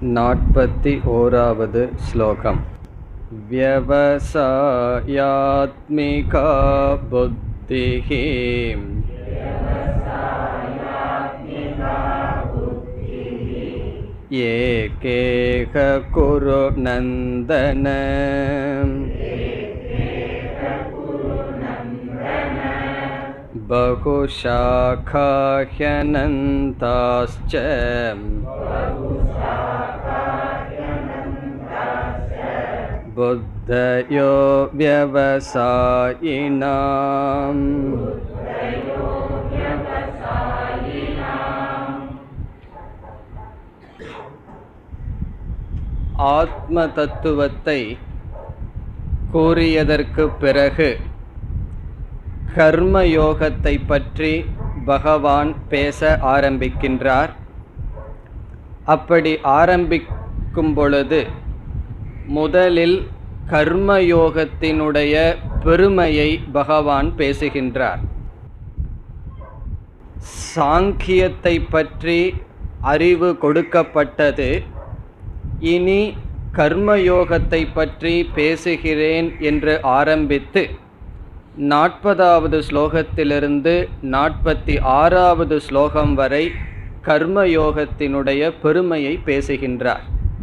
नाट्पति ओरावद् श्लोकम् व्यवसायात्मिका बुद्धिः एकेह कुरु नन्दन बहुशाखाह्यनन्ताश्च बुद्धयो व्यवसायिनाम् ஆத்ம தத்துவத்தை கூறியதற்கு பிறகு கர்ம யோகத்தை பற்றி பகவான் பேச ஆரம்பிக்கின்றார் அப்படி ஆரம்பிக்கும் பொழுது முதலில் கர்மயோகத்தினுடைய பெருமையை பகவான் பேசுகின்றார் சாங்கியத்தை பற்றி அறிவு கொடுக்கப்பட்டது இனி கர்மயோகத்தை பற்றி பேசுகிறேன் என்று ஆரம்பித்து நாற்பதாவது ஸ்லோகத்திலிருந்து நாற்பத்தி ஆறாவது ஸ்லோகம் வரை கர்மயோகத்தினுடைய பெருமையை பேசுகின்றார்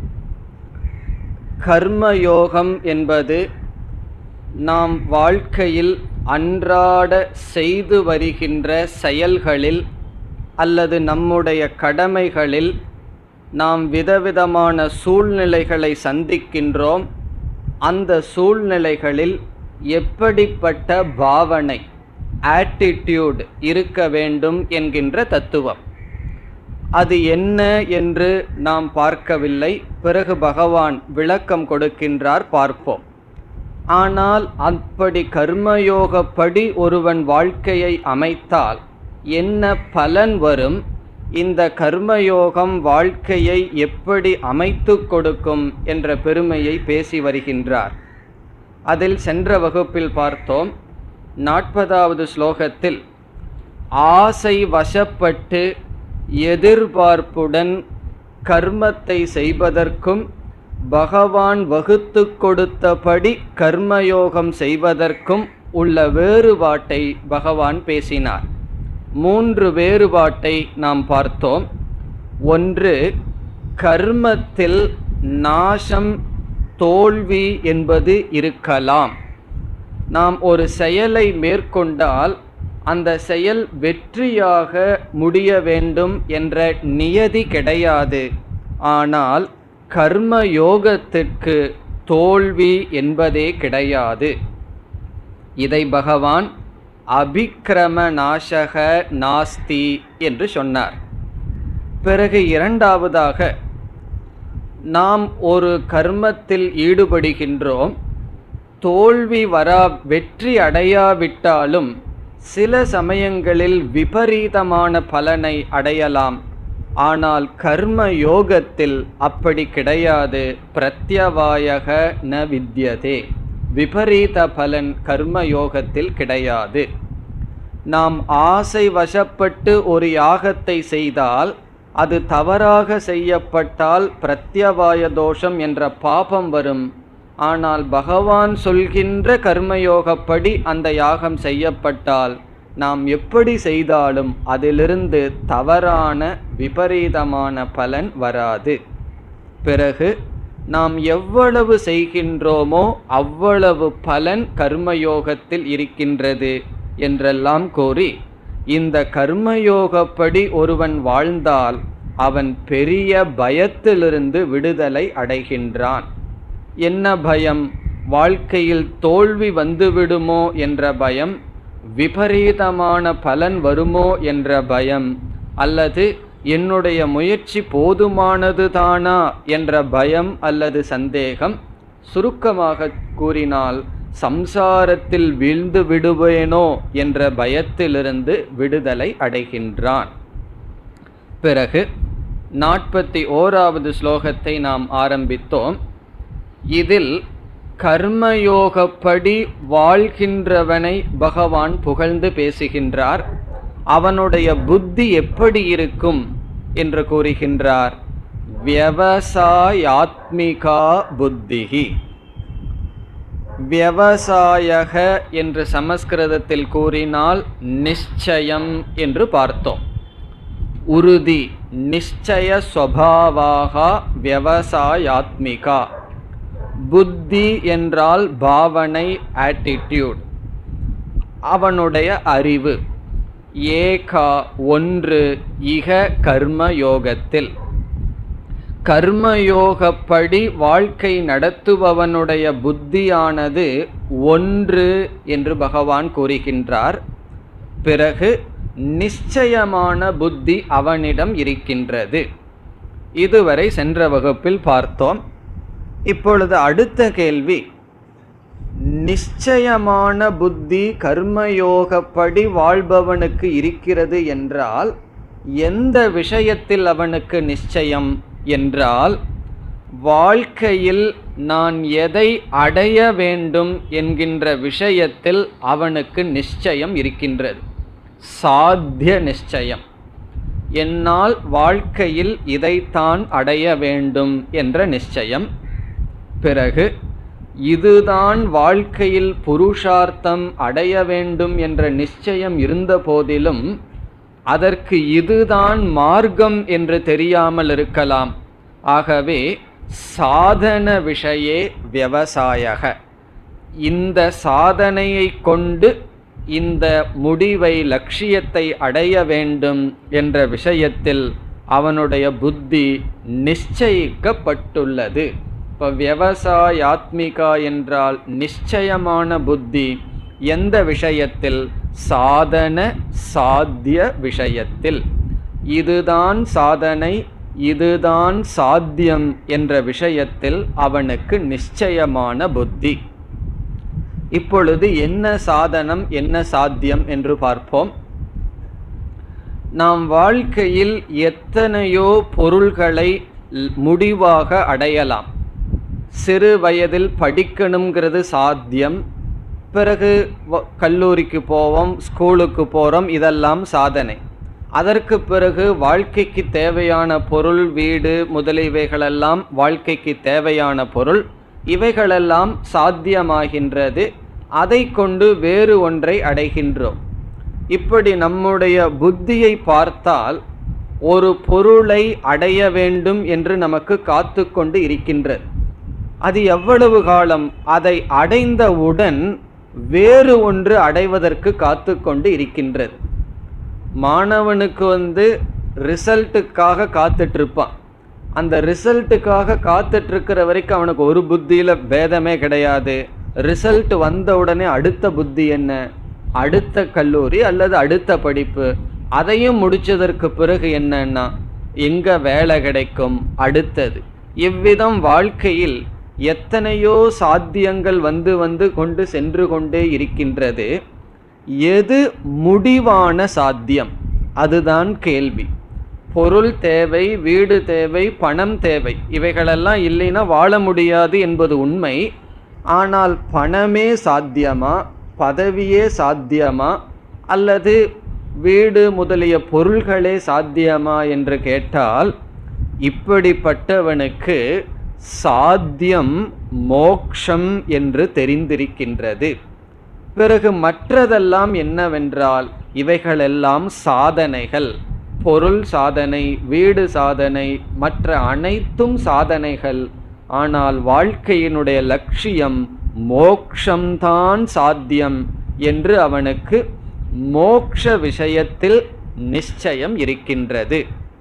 கர்மயோகம் என்பது நாம் வாழ்க்கையில் அன்றாட செய்து வருகின்ற செயல்களில் அல்லது நம்முடைய கடமைகளில் நாம் விதவிதமான சூழ்நிலைகளை சந்திக்கின்றோம் அந்த சூழ்நிலைகளில் எப்படிப்பட்ட பாவனை ஆட்டிடியூட் இருக்க வேண்டும் என்கின்ற தத்துவம் அது என்ன என்று நாம் பார்க்கவில்லை பிறகு பகவான் விளக்கம் கொடுக்கின்றார் பார்ப்போம் ஆனால் அப்படி கர்மயோகப்படி ஒருவன் வாழ்க்கையை அமைத்தால் என்ன பலன் வரும் இந்த கர்மயோகம் வாழ்க்கையை எப்படி அமைத்து கொடுக்கும் என்ற பெருமையை பேசி வருகின்றார் அதில் சென்ற வகுப்பில் பார்த்தோம் நாற்பதாவது ஸ்லோகத்தில் ஆசை வசப்பட்டு எதிர்பார்ப்புடன் கர்மத்தை செய்வதற்கும் பகவான் வகுத்து கொடுத்தபடி கர்மயோகம் செய்வதற்கும் உள்ள வேறுபாட்டை பகவான் பேசினார் மூன்று வேறுபாட்டை நாம் பார்த்தோம் ஒன்று கர்மத்தில் நாசம் தோல்வி என்பது இருக்கலாம் நாம் ஒரு செயலை மேற்கொண்டால் அந்த செயல் வெற்றியாக முடிய வேண்டும் என்ற நியதி கிடையாது ஆனால் கர்ம யோகத்திற்கு தோல்வி என்பதே கிடையாது இதை பகவான் அபிக்கிரம நாசக நாஸ்தி என்று சொன்னார் பிறகு இரண்டாவதாக நாம் ஒரு கர்மத்தில் ஈடுபடுகின்றோம் தோல்வி வரா வெற்றி அடையாவிட்டாலும் சில சமயங்களில் விபரீதமான பலனை அடையலாம் ஆனால் கர்ம யோகத்தில் அப்படி கிடையாது பிரத்யவாயக ந வித்யதே விபரீத பலன் கர்ம யோகத்தில் கிடையாது நாம் ஆசை வசப்பட்டு ஒரு யாகத்தை செய்தால் அது தவறாக செய்யப்பட்டால் பிரத்யவாய தோஷம் என்ற பாபம் வரும் ஆனால் பகவான் சொல்கின்ற கர்மயோகப்படி அந்த யாகம் செய்யப்பட்டால் நாம் எப்படி செய்தாலும் அதிலிருந்து தவறான விபரீதமான பலன் வராது பிறகு நாம் எவ்வளவு செய்கின்றோமோ அவ்வளவு பலன் கர்மயோகத்தில் இருக்கின்றது என்றெல்லாம் கூறி இந்த கர்மயோகப்படி ஒருவன் வாழ்ந்தால் அவன் பெரிய பயத்திலிருந்து விடுதலை அடைகின்றான் என்ன பயம் வாழ்க்கையில் தோல்வி வந்துவிடுமோ என்ற பயம் விபரீதமான பலன் வருமோ என்ற பயம் அல்லது என்னுடைய முயற்சி போதுமானது தானா என்ற பயம் அல்லது சந்தேகம் சுருக்கமாக கூறினால் சம்சாரத்தில் வீழ்ந்து விடுவேனோ என்ற பயத்திலிருந்து விடுதலை அடைகின்றான் பிறகு நாற்பத்தி ஓராவது ஸ்லோகத்தை நாம் ஆரம்பித்தோம் இதில் கர்மயோகப்படி வாழ்கின்றவனை பகவான் புகழ்ந்து பேசுகின்றார் அவனுடைய புத்தி எப்படி இருக்கும் என்று கூறுகின்றார் வியவசாயாத்மிகா புத்திஹி வியவசாயக என்று சமஸ்கிருதத்தில் கூறினால் நிச்சயம் என்று பார்த்தோம் உறுதி நிச்சய ஸ்வபாவாக வியவசாயாத்மிகா புத்தி என்றால் பாவனை ஆட்டிடியூட் அவனுடைய அறிவு ஏகா ஒன்று இக கர்ம யோகத்தில் கர்மயோகப்படி வாழ்க்கை நடத்துபவனுடைய புத்தியானது ஒன்று என்று பகவான் கூறுகின்றார் பிறகு நிச்சயமான புத்தி அவனிடம் இருக்கின்றது இதுவரை சென்ற வகுப்பில் பார்த்தோம் இப்பொழுது அடுத்த கேள்வி நிச்சயமான புத்தி கர்மயோகப்படி வாழ்பவனுக்கு இருக்கிறது என்றால் எந்த விஷயத்தில் அவனுக்கு நிச்சயம் என்றால் வாழ்க்கையில் நான் எதை அடைய வேண்டும் என்கின்ற விஷயத்தில் அவனுக்கு நிச்சயம் இருக்கின்றது சாத்திய நிச்சயம் என்னால் வாழ்க்கையில் இதைத்தான் அடைய வேண்டும் என்ற நிச்சயம் பிறகு இதுதான் வாழ்க்கையில் புருஷார்த்தம் அடைய வேண்டும் என்ற நிச்சயம் இருந்த போதிலும் அதற்கு இதுதான் மார்க்கம் என்று தெரியாமல் இருக்கலாம் ஆகவே சாதன விஷயே விவசாயக இந்த சாதனையை கொண்டு இந்த முடிவை லட்சியத்தை அடைய வேண்டும் என்ற விஷயத்தில் அவனுடைய புத்தி நிச்சயிக்கப்பட்டுள்ளது இப்போ விவசாயாத்மிகா என்றால் நிச்சயமான புத்தி எந்த விஷயத்தில் சாதன சாத்திய விஷயத்தில் இதுதான் சாதனை இதுதான் சாத்தியம் என்ற விஷயத்தில் அவனுக்கு நிச்சயமான புத்தி இப்பொழுது என்ன சாதனம் என்ன சாத்தியம் என்று பார்ப்போம் நாம் வாழ்க்கையில் எத்தனையோ பொருள்களை முடிவாக அடையலாம் சிறு வயதில் படிக்கணுங்கிறது சாத்தியம் பிறகு கல்லூரிக்கு போவோம் ஸ்கூலுக்கு போகிறோம் இதெல்லாம் சாதனை அதற்கு பிறகு வாழ்க்கைக்கு தேவையான பொருள் வீடு முதலியவைகளெல்லாம் வாழ்க்கைக்கு தேவையான பொருள் இவைகளெல்லாம் சாத்தியமாகின்றது அதை கொண்டு வேறு ஒன்றை அடைகின்றோம் இப்படி நம்முடைய புத்தியை பார்த்தால் ஒரு பொருளை அடைய வேண்டும் என்று நமக்கு காத்து கொண்டு இருக்கின்றது அது எவ்வளவு காலம் அதை அடைந்தவுடன் வேறு ஒன்று அடைவதற்கு காத்து கொண்டு இருக்கின்றது மாணவனுக்கு வந்து ரிசல்ட்டுக்காக காத்துட்ருப்பான் அந்த ரிசல்ட்டுக்காக காத்துட்ருக்கிற வரைக்கும் அவனுக்கு ஒரு புத்தியில் பேதமே கிடையாது ரிசல்ட் வந்த உடனே அடுத்த புத்தி என்ன அடுத்த கல்லூரி அல்லது அடுத்த படிப்பு அதையும் முடிச்சதற்கு பிறகு என்னன்னா எங்க வேலை கிடைக்கும் அடுத்தது இவ்விதம் வாழ்க்கையில் எத்தனையோ சாத்தியங்கள் வந்து வந்து கொண்டு சென்று கொண்டே இருக்கின்றது எது முடிவான சாத்தியம் அதுதான் கேள்வி பொருள் தேவை வீடு தேவை பணம் தேவை இவைகளெல்லாம் இல்லைன்னா வாழ முடியாது என்பது உண்மை ஆனால் பணமே சாத்தியமா பதவியே சாத்தியமா அல்லது வீடு முதலிய பொருள்களே சாத்தியமா என்று கேட்டால் இப்படிப்பட்டவனுக்கு சாத்தியம் மோக்ஷம் என்று தெரிந்திருக்கின்றது பிறகு மற்றதெல்லாம் என்னவென்றால் இவைகளெல்லாம் சாதனைகள் பொருள் சாதனை வீடு சாதனை மற்ற அனைத்தும் சாதனைகள் ஆனால் வாழ்க்கையினுடைய லட்சியம் மோக்ஷம்தான் சாத்தியம் என்று அவனுக்கு மோக்ஷ விஷயத்தில் நிச்சயம் இருக்கின்றது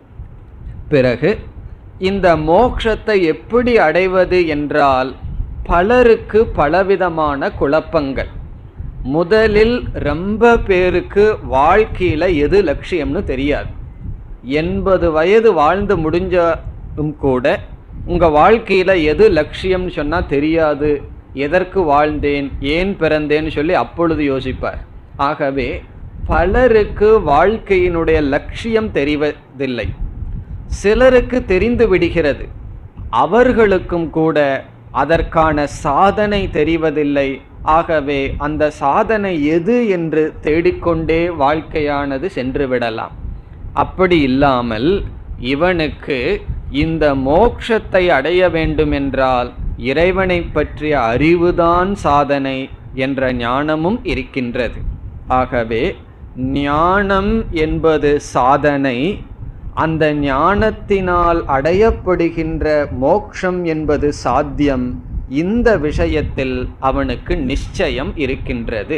பிறகு இந்த மோக்ஷத்தை எப்படி அடைவது என்றால் பலருக்கு பலவிதமான குழப்பங்கள் முதலில் ரொம்ப பேருக்கு வாழ்க்கையில் எது லட்சியம்னு தெரியாது எண்பது வயது வாழ்ந்து முடிஞ்சும் கூட உங்கள் வாழ்க்கையில் எது லட்சியம்னு சொன்னால் தெரியாது எதற்கு வாழ்ந்தேன் ஏன் பிறந்தேன்னு சொல்லி அப்பொழுது யோசிப்பார் ஆகவே பலருக்கு வாழ்க்கையினுடைய லட்சியம் தெரிவதில்லை சிலருக்கு தெரிந்து விடுகிறது அவர்களுக்கும் கூட அதற்கான சாதனை தெரிவதில்லை ஆகவே அந்த சாதனை எது என்று தேடிக்கொண்டே வாழ்க்கையானது சென்று விடலாம் அப்படி இல்லாமல் இவனுக்கு இந்த மோக்ஷத்தை அடைய வேண்டுமென்றால் இறைவனை பற்றிய அறிவுதான் சாதனை என்ற ஞானமும் இருக்கின்றது ஆகவே ஞானம் என்பது சாதனை அந்த ஞானத்தினால் அடையப்படுகின்ற மோக்ஷம் என்பது சாத்தியம் இந்த விஷயத்தில் அவனுக்கு நிச்சயம் இருக்கின்றது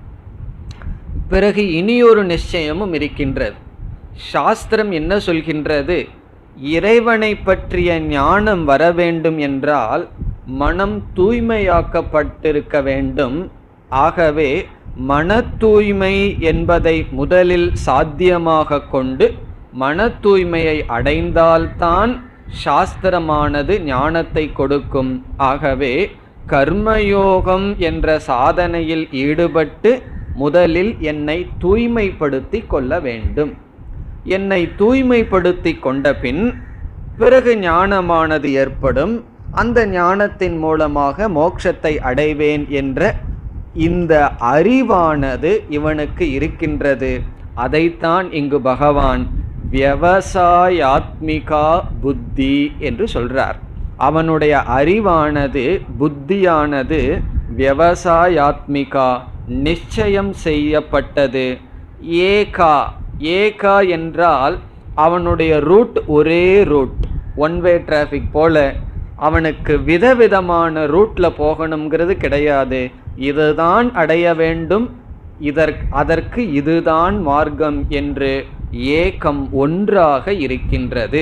பிறகு இனியொரு நிச்சயமும் இருக்கின்றது சாஸ்திரம் என்ன சொல்கின்றது இறைவனை பற்றிய ஞானம் வர வேண்டும் என்றால் மனம் தூய்மையாக்கப்பட்டிருக்க வேண்டும் ஆகவே மன தூய்மை என்பதை முதலில் சாத்தியமாக கொண்டு மன தூய்மையை அடைந்தால்தான் சாஸ்திரமானது ஞானத்தை கொடுக்கும் ஆகவே கர்மயோகம் என்ற சாதனையில் ஈடுபட்டு முதலில் என்னை தூய்மைப்படுத்தி கொள்ள வேண்டும் என்னை தூய்மைப்படுத்தி கொண்ட பின் பிறகு ஞானமானது ஏற்படும் அந்த ஞானத்தின் மூலமாக மோட்சத்தை அடைவேன் என்ற இந்த அறிவானது இவனுக்கு இருக்கின்றது அதைத்தான் இங்கு பகவான் வியவசாயாத்மிகா புத்தி என்று சொல்றார் அவனுடைய அறிவானது புத்தியானது வியவசாயாத்மிகா நிச்சயம் செய்யப்பட்டது ஏகா ஏகா என்றால் அவனுடைய ரூட் ஒரே ரூட் ஒன் வே டிராஃபிக் போல அவனுக்கு விதவிதமான ரூட்ல போகணுங்கிறது கிடையாது இதுதான் அடைய வேண்டும் இதற்கு அதற்கு இதுதான் மார்க்கம் என்று ஏகம் ஒன்றாக இருக்கின்றது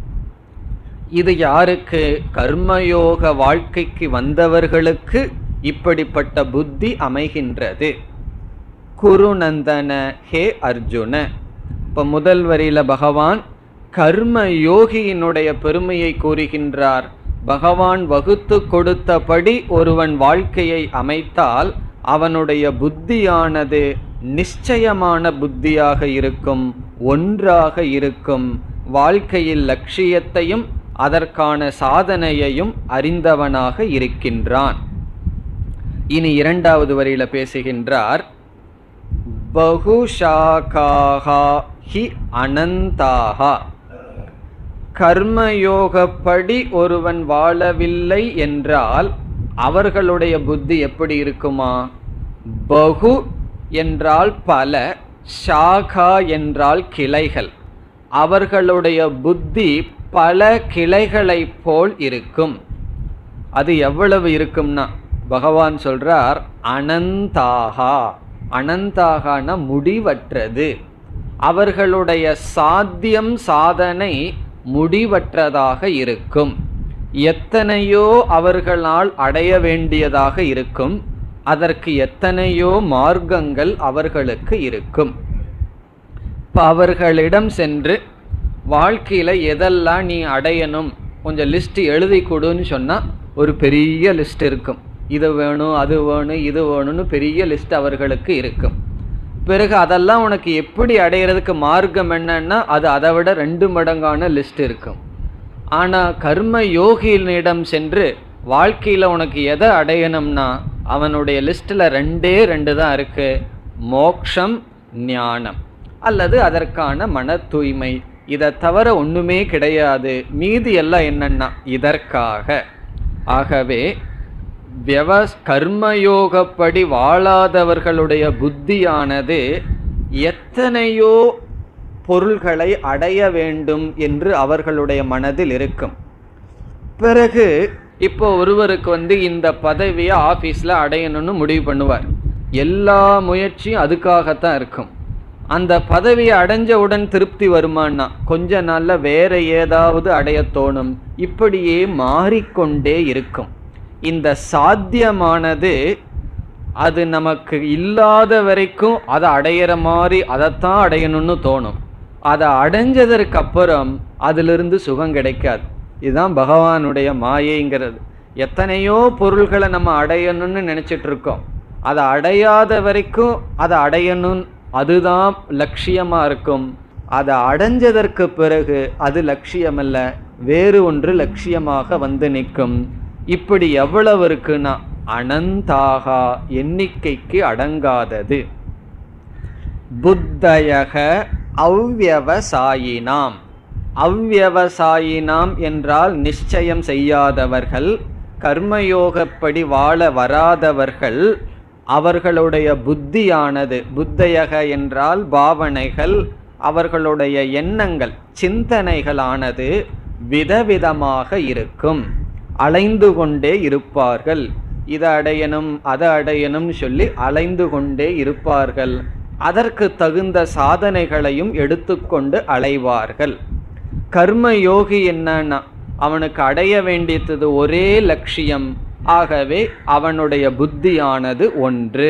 இது யாருக்கு கர்மயோக வாழ்க்கைக்கு வந்தவர்களுக்கு இப்படிப்பட்ட புத்தி அமைகின்றது குருநந்தன ஹே அர்ஜுன இப்போ முதல் வரியில பகவான் கர்ம யோகியினுடைய பெருமையை கூறுகின்றார் பகவான் வகுத்து கொடுத்தபடி ஒருவன் வாழ்க்கையை அமைத்தால் அவனுடைய புத்தியானது நிச்சயமான புத்தியாக இருக்கும் ஒன்றாக இருக்கும் வாழ்க்கையில் லட்சியத்தையும் அதற்கான சாதனையையும் அறிந்தவனாக இருக்கின்றான் இனி இரண்டாவது வரியில பேசுகின்றார் பகுஷாகாஹா ஹி அனந்தாகா கர்மயோகப்படி ஒருவன் வாழவில்லை என்றால் அவர்களுடைய புத்தி எப்படி இருக்குமா பகு என்றால் பல ஷாகா என்றால் கிளைகள் அவர்களுடைய புத்தி பல கிளைகளைப் போல் இருக்கும் அது எவ்வளவு இருக்கும்னா பகவான் சொல்றார் அனந்தாகா அனந்தாகான முடிவற்றது அவர்களுடைய சாத்தியம் சாதனை முடிவற்றதாக இருக்கும் எத்தனையோ அவர்களால் அடைய வேண்டியதாக இருக்கும் அதற்கு எத்தனையோ மார்க்கங்கள் அவர்களுக்கு இருக்கும் இப்போ அவர்களிடம் சென்று வாழ்க்கையில் எதெல்லாம் நீ அடையணும் கொஞ்சம் லிஸ்ட் எழுதி கொடுன்னு சொன்னால் ஒரு பெரிய லிஸ்ட் இருக்கும் இது வேணும் அது வேணும் இது வேணும்னு பெரிய லிஸ்ட் அவர்களுக்கு இருக்கும் பிறகு அதெல்லாம் உனக்கு எப்படி அடையிறதுக்கு மார்க்கம் என்னன்னா அது அதை விட ரெண்டு மடங்கான லிஸ்ட் இருக்கும் ஆனால் கர்ம யோகியினிடம் சென்று வாழ்க்கையில் உனக்கு எதை அடையணும்னா அவனுடைய லிஸ்ட்டில் ரெண்டே ரெண்டு தான் இருக்கு மோக்ஷம் ஞானம் அல்லது அதற்கான மன தூய்மை இதை தவிர ஒன்றுமே கிடையாது மீதி எல்லாம் என்னன்னா இதற்காக ஆகவே வியவஸ் கர்மயோகப்படி வாழாதவர்களுடைய புத்தியானது எத்தனையோ பொருள்களை அடைய வேண்டும் என்று அவர்களுடைய மனதில் இருக்கும் பிறகு இப்போ ஒருவருக்கு வந்து இந்த பதவியை ஆஃபீஸில் அடையணும்னு முடிவு பண்ணுவார் எல்லா முயற்சியும் அதுக்காகத்தான் இருக்கும் அந்த பதவியை அடைஞ்சவுடன் திருப்தி வருமானா கொஞ்ச நாள்ல வேற ஏதாவது அடைய தோணும் இப்படியே மாறிக்கொண்டே இருக்கும் இந்த சாத்தியமானது அது நமக்கு இல்லாத வரைக்கும் அதை அடையிற மாதிரி அதைத்தான் அடையணும்னு தோணும் அதை அடைஞ்சதற்கு அப்புறம் அதிலிருந்து சுகம் கிடைக்காது இதுதான் பகவானுடைய மாயைங்கிறது எத்தனையோ பொருள்களை நம்ம அடையணும்னு நினைச்சிட்டு இருக்கோம் அதை அடையாத வரைக்கும் அதை அடையணும் அதுதான் லட்சியமா இருக்கும் அதை அடைஞ்சதற்கு பிறகு அது லட்சியமல்ல வேறு ஒன்று லட்சியமாக வந்து நிற்கும் இப்படி எவ்வளவு இருக்குன்னா அனந்தாகா எண்ணிக்கைக்கு அடங்காதது புத்தயக அவ்வவசாயினாம் அவ்வியவசாயினாம் என்றால் நிச்சயம் செய்யாதவர்கள் கர்மயோகப்படி வாழ வராதவர்கள் அவர்களுடைய புத்தியானது புத்தயக என்றால் பாவனைகள் அவர்களுடைய எண்ணங்கள் சிந்தனைகளானது விதவிதமாக இருக்கும் அலைந்து கொண்டே இருப்பார்கள் இதை அடையணும் அதை அடையணும் சொல்லி அலைந்து கொண்டே இருப்பார்கள் அதற்கு தகுந்த சாதனைகளையும் எடுத்துக்கொண்டு அலைவார்கள் கர்ம யோகி என்னன்னா அவனுக்கு அடைய வேண்டியது ஒரே லட்சியம் ஆகவே அவனுடைய புத்தியானது ஒன்று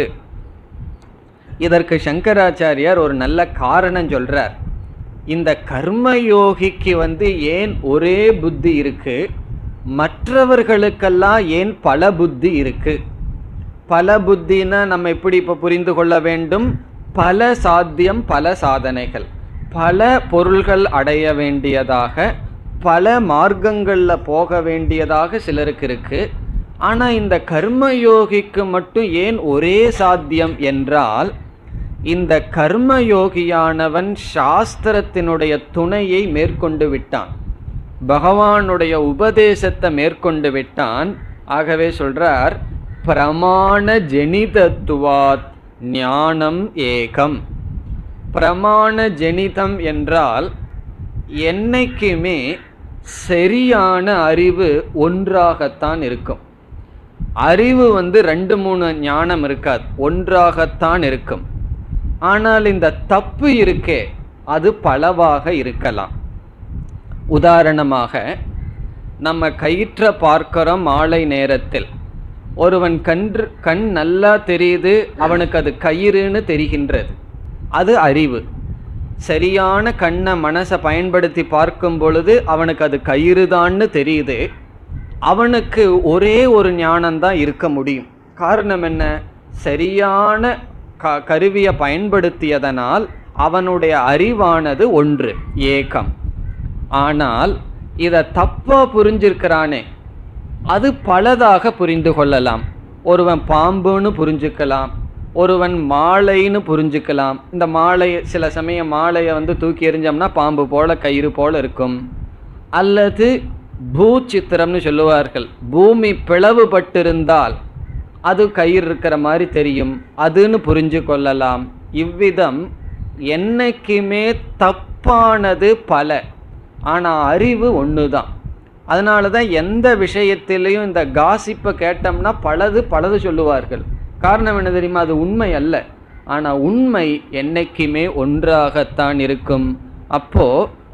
இதற்கு சங்கராச்சாரியார் ஒரு நல்ல காரணம் சொல்றார் இந்த கர்மயோகிக்கு வந்து ஏன் ஒரே புத்தி இருக்கு மற்றவர்களுக்கெல்லாம் ஏன் பல புத்தி இருக்கு பல புத்தினா நம்ம எப்படி இப்போ புரிந்து கொள்ள வேண்டும் பல சாத்தியம் பல சாதனைகள் பல பொருள்கள் அடைய வேண்டியதாக பல மார்க்கங்களில் போக வேண்டியதாக சிலருக்கு இருக்கு ஆனால் இந்த கர்மயோகிக்கு மட்டும் ஏன் ஒரே சாத்தியம் என்றால் இந்த கர்மயோகியானவன் சாஸ்திரத்தினுடைய துணையை மேற்கொண்டு விட்டான் பகவானுடைய உபதேசத்தை மேற்கொண்டு விட்டான் ஆகவே சொல்றார் பிரமாண ஜெனிதத்துவாத் ஞானம் ஏகம் பிரமாண ஜெனிதம் என்றால் என்னைக்குமே சரியான அறிவு ஒன்றாகத்தான் இருக்கும் அறிவு வந்து ரெண்டு மூணு ஞானம் இருக்காது ஒன்றாகத்தான் இருக்கும் ஆனால் இந்த தப்பு இருக்கே அது பலவாக இருக்கலாம் உதாரணமாக நம்ம கயிற்ற பார்க்கிறோம் மாலை நேரத்தில் ஒருவன் கன்று கண் நல்லா தெரியுது அவனுக்கு அது கயிறுன்னு தெரிகின்றது அது அறிவு சரியான கண்ணை மனசை பயன்படுத்தி பார்க்கும் பொழுது அவனுக்கு அது கயிறுதான்னு தெரியுது அவனுக்கு ஒரே ஒரு ஞானம்தான் இருக்க முடியும் காரணம் என்ன சரியான க கருவியை பயன்படுத்தியதனால் அவனுடைய அறிவானது ஒன்று ஏகம் ஆனால் இதை தப்பா புரிஞ்சிருக்கிறானே அது பலதாக புரிந்து கொள்ளலாம் ஒருவன் பாம்புன்னு புரிஞ்சுக்கலாம் ஒருவன் மாலைன்னு புரிஞ்சுக்கலாம் இந்த மாலை சில சமயம் மாலையை வந்து தூக்கி எறிஞ்சோம்னா பாம்பு போல கயிறு போல இருக்கும் அல்லது பூச்சித்திரம்னு சொல்லுவார்கள் பூமி பிளவுபட்டிருந்தால் அது கயிறு இருக்கிற மாதிரி தெரியும் அதுன்னு புரிஞ்சு கொள்ளலாம் இவ்விதம் என்னைக்குமே தப்பானது பல ஆனால் அறிவு ஒன்று தான் அதனால தான் எந்த விஷயத்திலையும் இந்த காசிப்பை கேட்டோம்னா பலது பலது சொல்லுவார்கள் காரணம் என்ன தெரியுமா அது உண்மை அல்ல ஆனால் உண்மை என்னைக்குமே ஒன்றாகத்தான் இருக்கும் அப்போ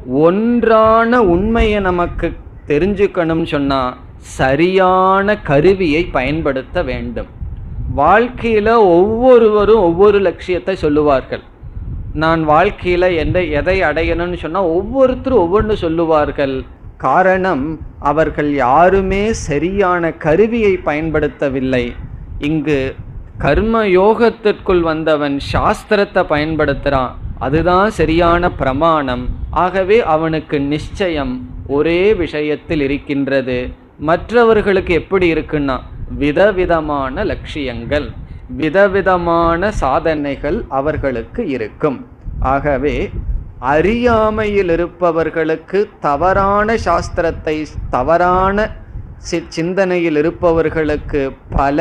ஒன்றான உண்மையை நமக்கு தெரிஞ்சுக்கணும்னு சொன்னால் சரியான கருவியை பயன்படுத்த வேண்டும் வாழ்க்கையில் ஒவ்வொருவரும் ஒவ்வொரு லட்சியத்தை சொல்லுவார்கள் நான் வாழ்க்கையில் எந்த எதை அடையணும்னு சொன்னால் ஒவ்வொருத்தரும் ஒவ்வொன்று சொல்லுவார்கள் காரணம் அவர்கள் யாருமே சரியான கருவியை பயன்படுத்தவில்லை இங்கு கர்ம யோகத்திற்குள் வந்தவன் சாஸ்திரத்தை பயன்படுத்துகிறான் அதுதான் சரியான பிரமாணம் ஆகவே அவனுக்கு நிச்சயம் ஒரே விஷயத்தில் இருக்கின்றது மற்றவர்களுக்கு எப்படி இருக்குன்னா விதவிதமான லட்சியங்கள் விதவிதமான சாதனைகள் அவர்களுக்கு இருக்கும் ஆகவே அறியாமையில் இருப்பவர்களுக்கு தவறான சாஸ்திரத்தை தவறான சி- சிந்தனையில் இருப்பவர்களுக்கு பல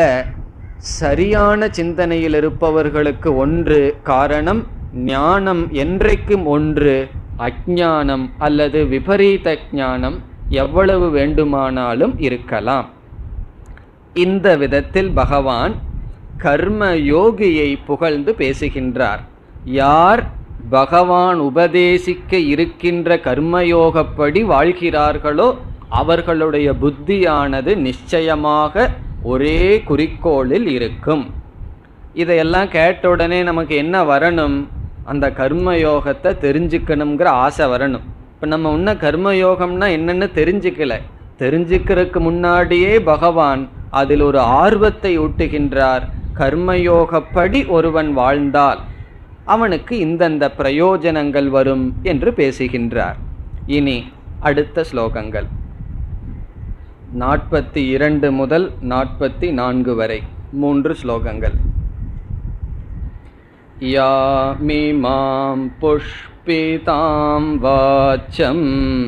சரியான சிந்தனையில் இருப்பவர்களுக்கு ஒன்று காரணம் ஞானம் என்றைக்கும் ஒன்று அஞ்ஞானம் அல்லது விபரீத ஞானம் எவ்வளவு வேண்டுமானாலும் இருக்கலாம் இந்த விதத்தில் பகவான் கர்ம யோகியை புகழ்ந்து பேசுகின்றார் யார் பகவான் உபதேசிக்க இருக்கின்ற கர்மயோகப்படி வாழ்கிறார்களோ அவர்களுடைய புத்தியானது நிச்சயமாக ஒரே குறிக்கோளில் இருக்கும் இதையெல்லாம் கேட்ட உடனே நமக்கு என்ன வரணும் அந்த கர்மயோகத்தை தெரிஞ்சுக்கணுங்கிற ஆசை வரணும் இப்போ நம்ம இன்னும் கர்மயோகம்னா என்னன்னு தெரிஞ்சுக்கல தெரிஞ்சுக்கிறதுக்கு முன்னாடியே பகவான் அதில் ஒரு ஆர்வத்தை ஊட்டுகின்றார் கர்மயோகப்படி ஒருவன் வாழ்ந்தால் அவனுக்கு இந்தந்த பிரயோஜனங்கள் வரும் என்று பேசுகின்றார் இனி அடுத்த ஸ்லோகங்கள் நாற்பத்தி இரண்டு முதல் நாற்பத்தி நான்கு வரை மூன்று ஸ்லோகங்கள் யாமிமாं पुष्पवतीं पुष्पितां वाचम्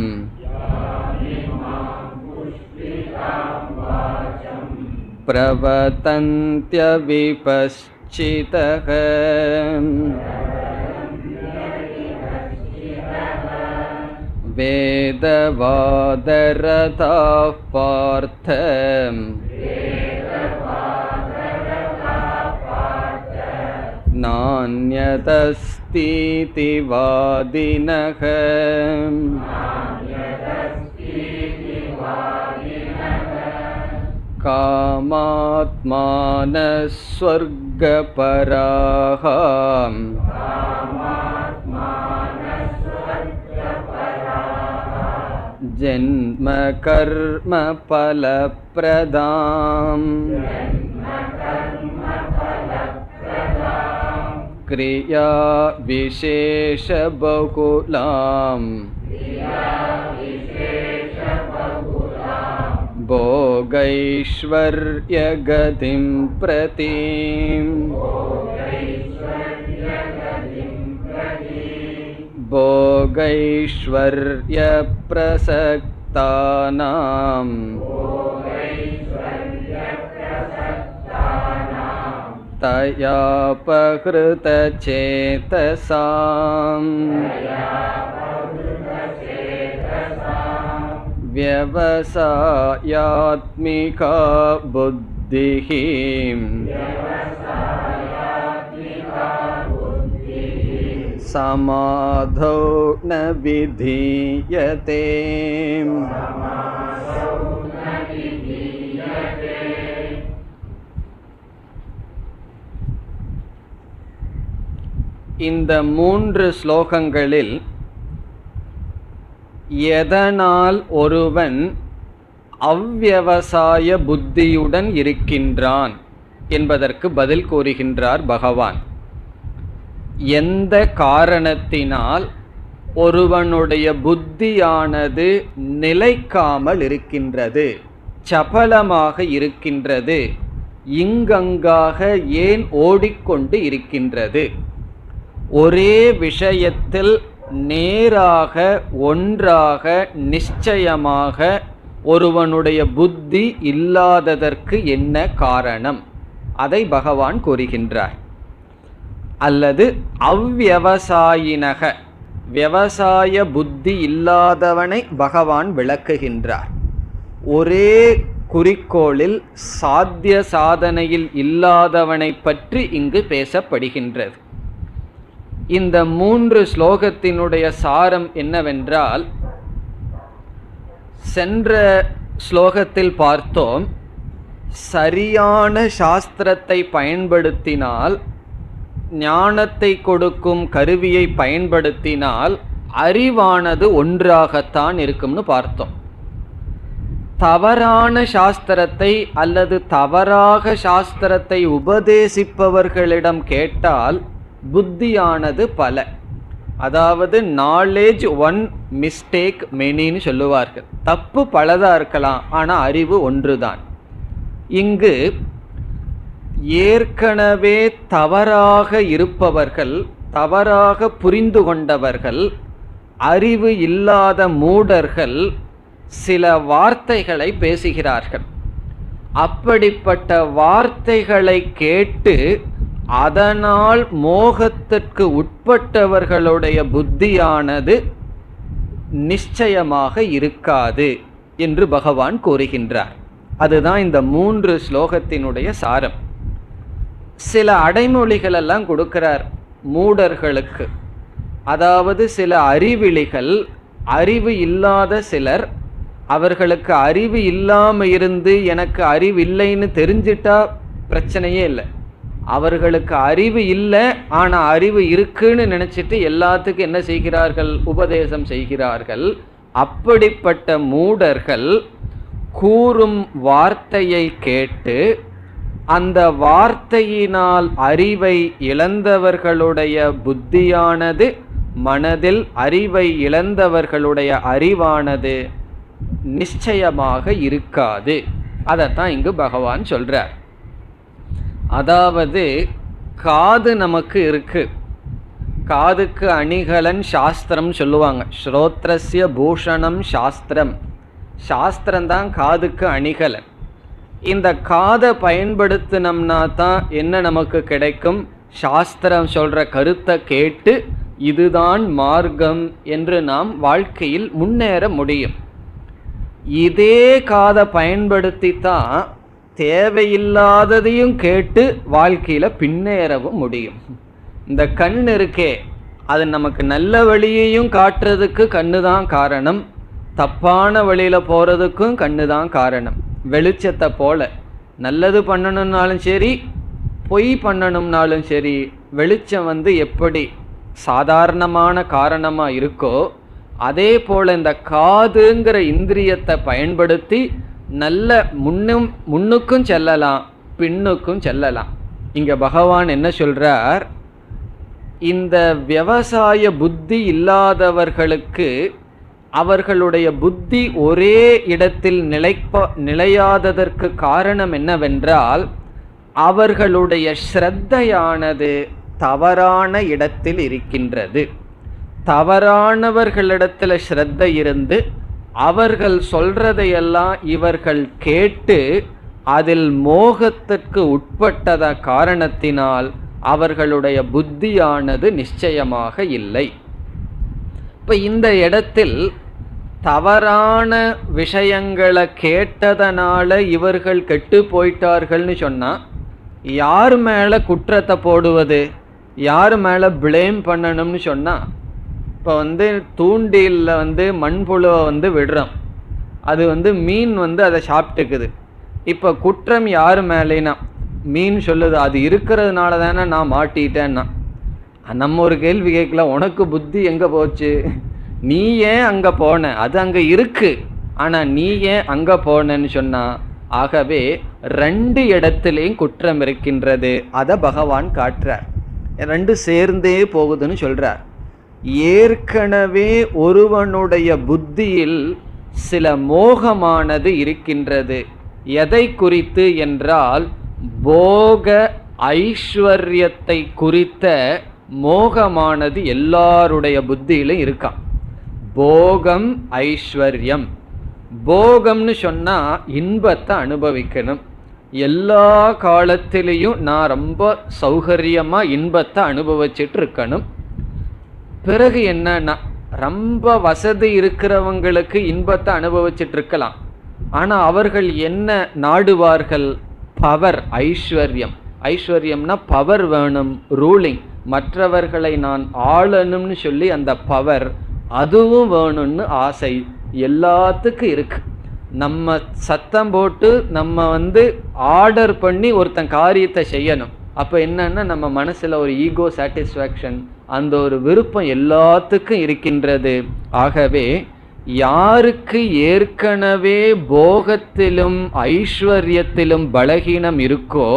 प्रवतन्त्यविपश्चितः वेदवादरथाः पार्थ नान्यदस्तीति वादिनः कामात्मानः स्वर्गपराः जन्मकर्मफलप्रदाम् क्रिया विशेषबहुलाम् भोगैश्वर्यगतिं प्रति भोगैश्वर्यप्रसक्तानाम् तयापहृतचेतसाम् व्यवसायात्मिका बुद्धिः समाधौ न विधीयते இந்த மூன்று ஸ்லோகங்களில் எதனால் ஒருவன் அவ்வியவசாய புத்தியுடன் இருக்கின்றான் என்பதற்கு பதில் கூறுகின்றார் பகவான் எந்த காரணத்தினால் ஒருவனுடைய புத்தியானது நிலைக்காமல் இருக்கின்றது சபலமாக இருக்கின்றது இங்கங்காக ஏன் ஓடிக்கொண்டு இருக்கின்றது ஒரே விஷயத்தில் நேராக ஒன்றாக நிச்சயமாக ஒருவனுடைய புத்தி இல்லாததற்கு என்ன காரணம் அதை பகவான் கூறுகின்றார் அல்லது அவ்வியவசாயினக விவசாய புத்தி இல்லாதவனை பகவான் விளக்குகின்றார் ஒரே குறிக்கோளில் சாத்திய சாதனையில் இல்லாதவனை பற்றி இங்கு பேசப்படுகின்றது இந்த மூன்று ஸ்லோகத்தினுடைய சாரம் என்னவென்றால் சென்ற ஸ்லோகத்தில் பார்த்தோம் சரியான சாஸ்திரத்தை பயன்படுத்தினால் ஞானத்தை கொடுக்கும் கருவியை பயன்படுத்தினால் அறிவானது ஒன்றாகத்தான் இருக்கும்னு பார்த்தோம் தவறான சாஸ்திரத்தை அல்லது தவறாக சாஸ்திரத்தை உபதேசிப்பவர்களிடம் கேட்டால் புத்தியானது பல அதாவது நாலேஜ் ஒன் மிஸ்டேக் மெனின்னு சொல்லுவார்கள் தப்பு பலதாக இருக்கலாம் ஆனால் அறிவு ஒன்றுதான் இங்கு ஏற்கனவே தவறாக இருப்பவர்கள் தவறாக புரிந்து கொண்டவர்கள் அறிவு இல்லாத மூடர்கள் சில வார்த்தைகளை பேசுகிறார்கள் அப்படிப்பட்ட வார்த்தைகளை கேட்டு அதனால் மோகத்திற்கு உட்பட்டவர்களுடைய புத்தியானது நிச்சயமாக இருக்காது என்று பகவான் கூறுகின்றார் அதுதான் இந்த மூன்று ஸ்லோகத்தினுடைய சாரம் சில அடைமொழிகள் எல்லாம் கொடுக்கிறார் மூடர்களுக்கு அதாவது சில அறிவிலிகள் அறிவு இல்லாத சிலர் அவர்களுக்கு அறிவு இல்லாம இருந்து எனக்கு அறிவு இல்லைன்னு தெரிஞ்சிட்டா பிரச்சனையே இல்லை அவர்களுக்கு அறிவு இல்லை ஆனால் அறிவு இருக்குன்னு நினச்சிட்டு எல்லாத்துக்கும் என்ன செய்கிறார்கள் உபதேசம் செய்கிறார்கள் அப்படிப்பட்ட மூடர்கள் கூறும் வார்த்தையை கேட்டு அந்த வார்த்தையினால் அறிவை இழந்தவர்களுடைய புத்தியானது மனதில் அறிவை இழந்தவர்களுடைய அறிவானது நிச்சயமாக இருக்காது அதைத்தான் இங்கு பகவான் சொல்றார் அதாவது காது நமக்கு இருக்கு காதுக்கு அணிகலன் சாஸ்திரம் சொல்லுவாங்க ஸ்ரோத்ரஸ்ய பூஷணம் சாஸ்திரம் சாஸ்திரம்தான் காதுக்கு அணிகலன் இந்த காதை பயன்படுத்தினோம்னா தான் என்ன நமக்கு கிடைக்கும் சாஸ்திரம் சொல்ற கருத்தை கேட்டு இதுதான் மார்க்கம் என்று நாம் வாழ்க்கையில் முன்னேற முடியும் இதே காதை பயன்படுத்தி தான் தேவையில்லாததையும் கேட்டு வாழ்க்கையில பின்னேறவும் முடியும் இந்த கண் இருக்கே அது நமக்கு நல்ல வழியையும் காட்டுறதுக்கு கண்ணு தான் காரணம் தப்பான வழியில போறதுக்கும் கண்ணு தான் காரணம் வெளிச்சத்தை போல நல்லது பண்ணணும்னாலும் சரி பொய் பண்ணணும்னாலும் சரி வெளிச்சம் வந்து எப்படி சாதாரணமான காரணமா இருக்கோ அதே போல இந்த காதுங்கிற இந்திரியத்தை பயன்படுத்தி நல்ல முன்னும் முன்னுக்கும் செல்லலாம் பின்னுக்கும் செல்லலாம் இங்க பகவான் என்ன சொல்றார் இந்த விவசாய புத்தி இல்லாதவர்களுக்கு அவர்களுடைய புத்தி ஒரே இடத்தில் நிலைப்ப நிலையாததற்கு காரணம் என்னவென்றால் அவர்களுடைய ஸ்ரத்தையானது தவறான இடத்தில் இருக்கின்றது தவறானவர்களிடத்துல ஸ்ரத்த இருந்து அவர்கள் சொல்றதையெல்லாம் இவர்கள் கேட்டு அதில் மோகத்திற்கு உட்பட்டத காரணத்தினால் அவர்களுடைய புத்தியானது நிச்சயமாக இல்லை இப்ப இந்த இடத்தில் தவறான விஷயங்களை கேட்டதனால இவர்கள் கெட்டு போயிட்டார்கள்னு சொன்னா யார் மேல குற்றத்தை போடுவது யார் மேல பிளேம் பண்ணணும்னு சொன்னா இப்போ வந்து தூண்டில்ல வந்து மண்புழுவை வந்து விடுறோம் அது வந்து மீன் வந்து அதை சாப்பிட்டுக்குது இப்போ குற்றம் யார் மேலேனா மீன் சொல்லுது அது இருக்கிறதுனால தானே நான் மாட்டிட்டேன்னா நம்ம ஒரு கேள்வி கேட்கல உனக்கு புத்தி எங்க போச்சு நீ ஏன் அங்க போன அது அங்க இருக்கு ஆனா நீ ஏன் அங்க போனன்னு சொன்னா ஆகவே ரெண்டு இடத்துலையும் குற்றம் இருக்கின்றது அதை பகவான் காட்டுறார் ரெண்டு சேர்ந்தே போகுதுன்னு சொல்றார் ஏற்கனவே ஒருவனுடைய புத்தியில் சில மோகமானது இருக்கின்றது எதை குறித்து என்றால் போக ஐஸ்வர்யத்தை குறித்த மோகமானது எல்லாருடைய புத்தியிலும் இருக்கான் போகம் ஐஸ்வர்யம் போகம்னு சொன்னா இன்பத்தை அனுபவிக்கணும் எல்லா காலத்திலையும் நான் ரொம்ப சௌகரியமா இன்பத்தை அனுபவிச்சுட்டு இருக்கணும் பிறகு என்னன்னா ரொம்ப வசதி இருக்கிறவங்களுக்கு இன்பத்தை அனுபவிச்சுட்டு இருக்கலாம் ஆனா அவர்கள் என்ன நாடுவார்கள் பவர் ஐஸ்வர்யம் ஐஸ்வர்யம்னா பவர் வேணும் ரூலிங் மற்றவர்களை நான் ஆளணும்னு சொல்லி அந்த பவர் அதுவும் வேணும்னு ஆசை எல்லாத்துக்கும் இருக்கு நம்ம சத்தம் போட்டு நம்ம வந்து ஆர்டர் பண்ணி ஒருத்தன் காரியத்தை செய்யணும் அப்போ என்னன்னா நம்ம மனசுல ஒரு ஈகோ சாட்டிஸ்ஃபேக்ஷன் அந்த ஒரு விருப்பம் எல்லாத்துக்கும் இருக்கின்றது ஆகவே யாருக்கு ஏற்கனவே போகத்திலும் ஐஸ்வர்யத்திலும் பலகீனம் இருக்கோ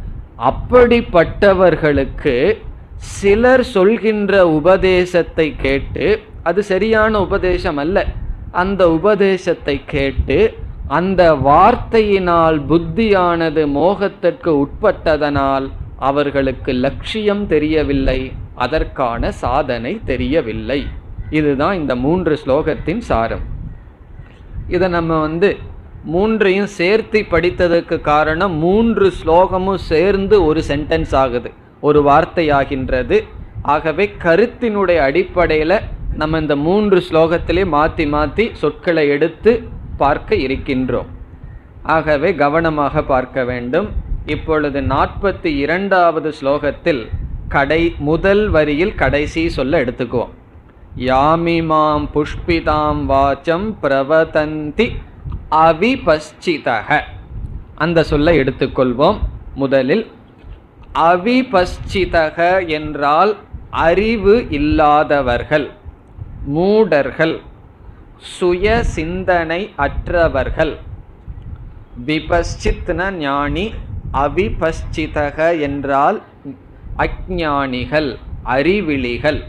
அப்படிப்பட்டவர்களுக்கு சிலர் சொல்கின்ற உபதேசத்தை கேட்டு அது சரியான உபதேசம் அல்ல அந்த உபதேசத்தை கேட்டு அந்த வார்த்தையினால் புத்தியானது மோகத்திற்கு உட்பட்டதனால் அவர்களுக்கு லட்சியம் தெரியவில்லை அதற்கான சாதனை தெரியவில்லை இதுதான் இந்த மூன்று ஸ்லோகத்தின் சாரம் இதை நம்ம வந்து மூன்றையும் சேர்த்து படித்ததற்கு காரணம் மூன்று ஸ்லோகமும் சேர்ந்து ஒரு சென்டென்ஸ் ஆகுது ஒரு வார்த்தையாகின்றது ஆகவே கருத்தினுடைய அடிப்படையில் நம்ம இந்த மூன்று ஸ்லோகத்திலே மாற்றி மாற்றி சொற்களை எடுத்து பார்க்க இருக்கின்றோம் ஆகவே கவனமாக பார்க்க வேண்டும் இப்பொழுது நாற்பத்தி இரண்டாவது ஸ்லோகத்தில் கடை முதல் வரியில் கடைசி சொல்ல எடுத்துக்குவோம் யாமிமாம் புஷ்பிதாம் வாச்சம் பிரவதந்தி அவிபஸ்சிதக அந்த சொல்லை எடுத்துக்கொள்வோம் முதலில் அவிபஸ்சிதக என்றால் அறிவு இல்லாதவர்கள் மூடர்கள் சுய சிந்தனை அற்றவர்கள் விபஸ்சித்ன ஞானி அவிபஸ்சிதக என்றால் அஞ்ஞானிகள் அறிவிலிகள்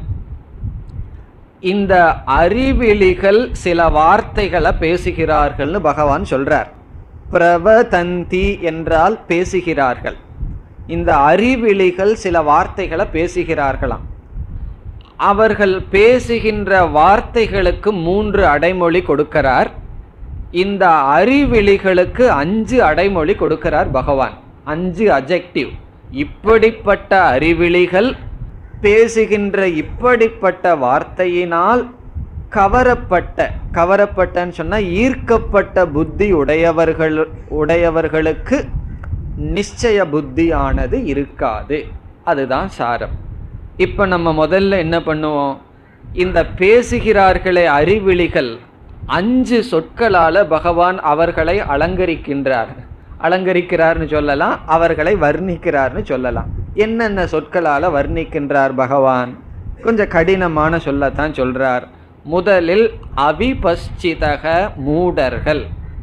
இந்த அறிவிலிகள் சில வார்த்தைகளை பேசுகிறார்கள்னு பகவான் சொல்றார் பிரவதந்தி என்றால் பேசுகிறார்கள் இந்த அறிவிலிகள் சில வார்த்தைகளை பேசுகிறார்களாம் அவர்கள் பேசுகின்ற வார்த்தைகளுக்கு மூன்று அடைமொழி கொடுக்கிறார் இந்த அறிவிழிகளுக்கு அஞ்சு அடைமொழி கொடுக்கிறார் பகவான் அஞ்சு அஜெக்டிவ் இப்படிப்பட்ட அறிவிழிகள் பேசுகின்ற இப்படிப்பட்ட வார்த்தையினால் கவரப்பட்ட கவரப்பட்டன்னு சொன்னா ஈர்க்கப்பட்ட புத்தி உடையவர்கள் உடையவர்களுக்கு நிச்சய புத்தியானது இருக்காது அதுதான் சாரம் இப்போ நம்ம முதல்ல என்ன பண்ணுவோம் இந்த பேசுகிறார்களே அறிவிழிகள் அஞ்சு சொற்களால பகவான் அவர்களை அலங்கரிக்கின்றார் அலங்கரிக்கிறார்னு சொல்லலாம் அவர்களை வர்ணிக்கிறார்னு சொல்லலாம் என்னென்ன சொற்களால வர்ணிக்கின்றார் பகவான் கொஞ்சம் கடினமான சொல்லத்தான் சொல்றார் முதலில் அவிபஸ்சிதக மூடர்கள்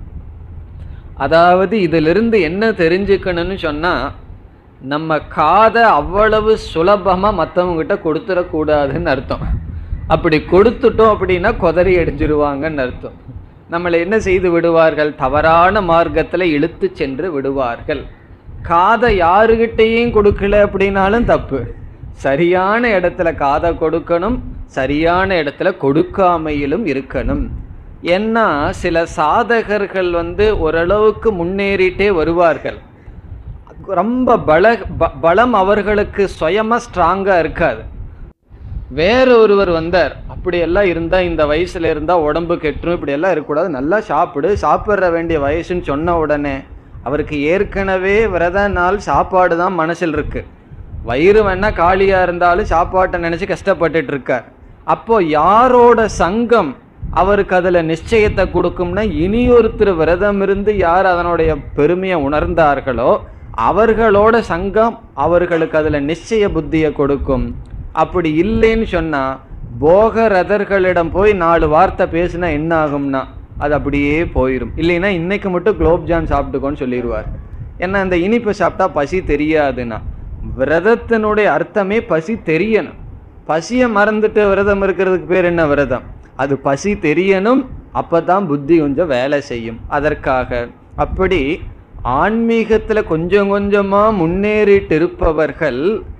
அதாவது இதிலிருந்து என்ன தெரிஞ்சுக்கணும்னு சொன்னா நம்ம காதை அவ்வளவு சுலபமா மற்றவங்ககிட்ட கொடுத்துடக்கூடாதுன்னு அர்த்தம் அப்படி கொடுத்துட்டோம் அப்படின்னா கொதறி அடிஞ்சிருவாங்கன்னு அர்த்தம் நம்மளை என்ன செய்து விடுவார்கள் தவறான மார்க்கத்துல இழுத்து சென்று விடுவார்கள் காதை யாருகிட்டையும் கொடுக்கல அப்படின்னாலும் தப்பு சரியான இடத்துல காதை கொடுக்கணும் சரியான இடத்துல கொடுக்காமையிலும் இருக்கணும் ஏன்னா சில சாதகர்கள் வந்து ஓரளவுக்கு முன்னேறிட்டே வருவார்கள் ரொம்ப பல ப- பலம் அவர்களுக்கு சுயமா ஸ்ட்ராங்கா இருக்காது வேற ஒருவர் வந்தார் அப்படியெல்லாம் இருந்தா இந்த வயசுல இருந்தா உடம்பு கெட்டுரும் இப்படி எல்லாம் இருக்கக்கூடாது நல்லா சாப்பிடு சாப்பிட்ற வேண்டிய வயசுன்னு சொன்ன உடனே அவருக்கு ஏற்கனவே விரத நாள் சாப்பாடு தான் மனசில் இருக்கு வயிறு வேணா காலியா இருந்தாலும் சாப்பாட்டை நினைச்சு கஷ்டப்பட்டுட்டு இருக்கார் அப்போ யாரோட சங்கம் அவருக்கு அதுல நிச்சயத்தை கொடுக்கும்னா இனியொருத்தர் விரதம் இருந்து யார் அதனுடைய பெருமையை உணர்ந்தார்களோ அவர்களோட சங்கம் அவர்களுக்கு அதுல நிச்சய புத்தியை கொடுக்கும் அப்படி இல்லைன்னு சொன்னா போகரதர்களிடம் போய் நாலு வார்த்தை பேசினா என்ன ஆகும்னா அது அப்படியே போயிடும் இல்லைன்னா இன்னைக்கு மட்டும் குலோப்ஜான் சாப்பிட்டுக்கோன்னு சொல்லிடுவார் ஏன்னா இந்த இனிப்பு சாப்பிட்டா பசி தெரியாதுன்னா விரதத்தினுடைய அர்த்தமே பசி தெரியணும் பசியை மறந்துட்டு விரதம் இருக்கிறதுக்கு பேர் என்ன விரதம் அது பசி தெரியணும் அப்பதான் புத்தி கொஞ்சம் வேலை செய்யும் அதற்காக அப்படி ஆன்மீகத்துல கொஞ்சம் கொஞ்சமா முன்னேறிட்டு இருப்பவர்கள்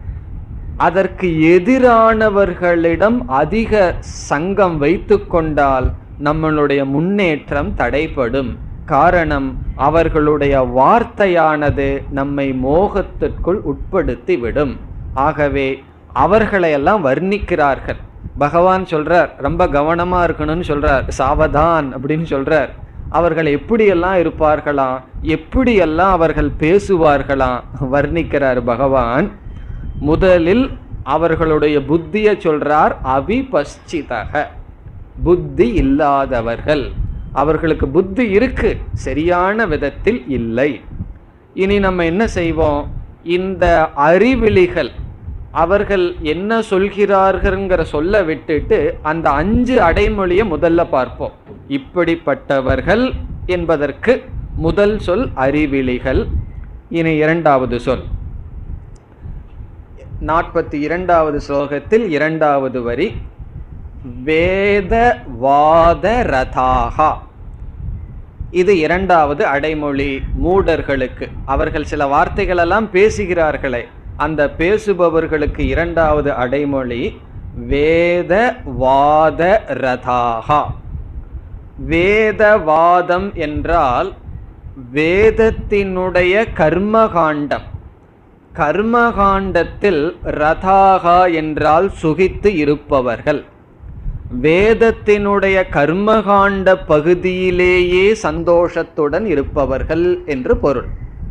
அதற்கு எதிரானவர்களிடம் அதிக சங்கம் வைத்து கொண்டால் நம்மளுடைய முன்னேற்றம் தடைப்படும் காரணம் அவர்களுடைய வார்த்தையானது நம்மை மோகத்திற்குள் உட்படுத்தி விடும் ஆகவே அவர்களையெல்லாம் வர்ணிக்கிறார்கள் பகவான் சொல்றார் ரொம்ப கவனமா இருக்கணும்னு சொல்றார் சாவதான் அப்படின்னு சொல்றார் அவர்கள் எப்படியெல்லாம் இருப்பார்களாம் எப்படியெல்லாம் அவர்கள் பேசுவார்களாம் வர்ணிக்கிறார் பகவான் முதலில் அவர்களுடைய புத்தியை சொல்றார் அவிபஸ்சிதக புத்தி இல்லாதவர்கள் அவர்களுக்கு புத்தி இருக்கு சரியான விதத்தில் இல்லை இனி நம்ம என்ன செய்வோம் இந்த அறிவிலிகள் அவர்கள் என்ன சொல்கிறார்கள்ங்கிற சொல்ல விட்டுட்டு அந்த அஞ்சு அடைமொழியை முதல்ல பார்ப்போம் இப்படிப்பட்டவர்கள் என்பதற்கு முதல் சொல் அறிவிலிகள் இனி இரண்டாவது சொல் நாற்பத்தி இரண்டாவது ஸ்லோகத்தில் இரண்டாவது வரி வேதவாத ரதாகா இது இரண்டாவது அடைமொழி மூடர்களுக்கு அவர்கள் சில வார்த்தைகளெல்லாம் பேசுகிறார்களே அந்த பேசுபவர்களுக்கு இரண்டாவது அடைமொழி வேதவாத ரதாகா வேதவாதம் என்றால் வேதத்தினுடைய கர்மகாண்டம் கர்மகாண்டத்தில் ரதாகா என்றால் சுகித்து இருப்பவர்கள் வேதத்தினுடைய கர்மகாண்ட பகுதியிலேயே சந்தோஷத்துடன் இருப்பவர்கள் என்று பொருள்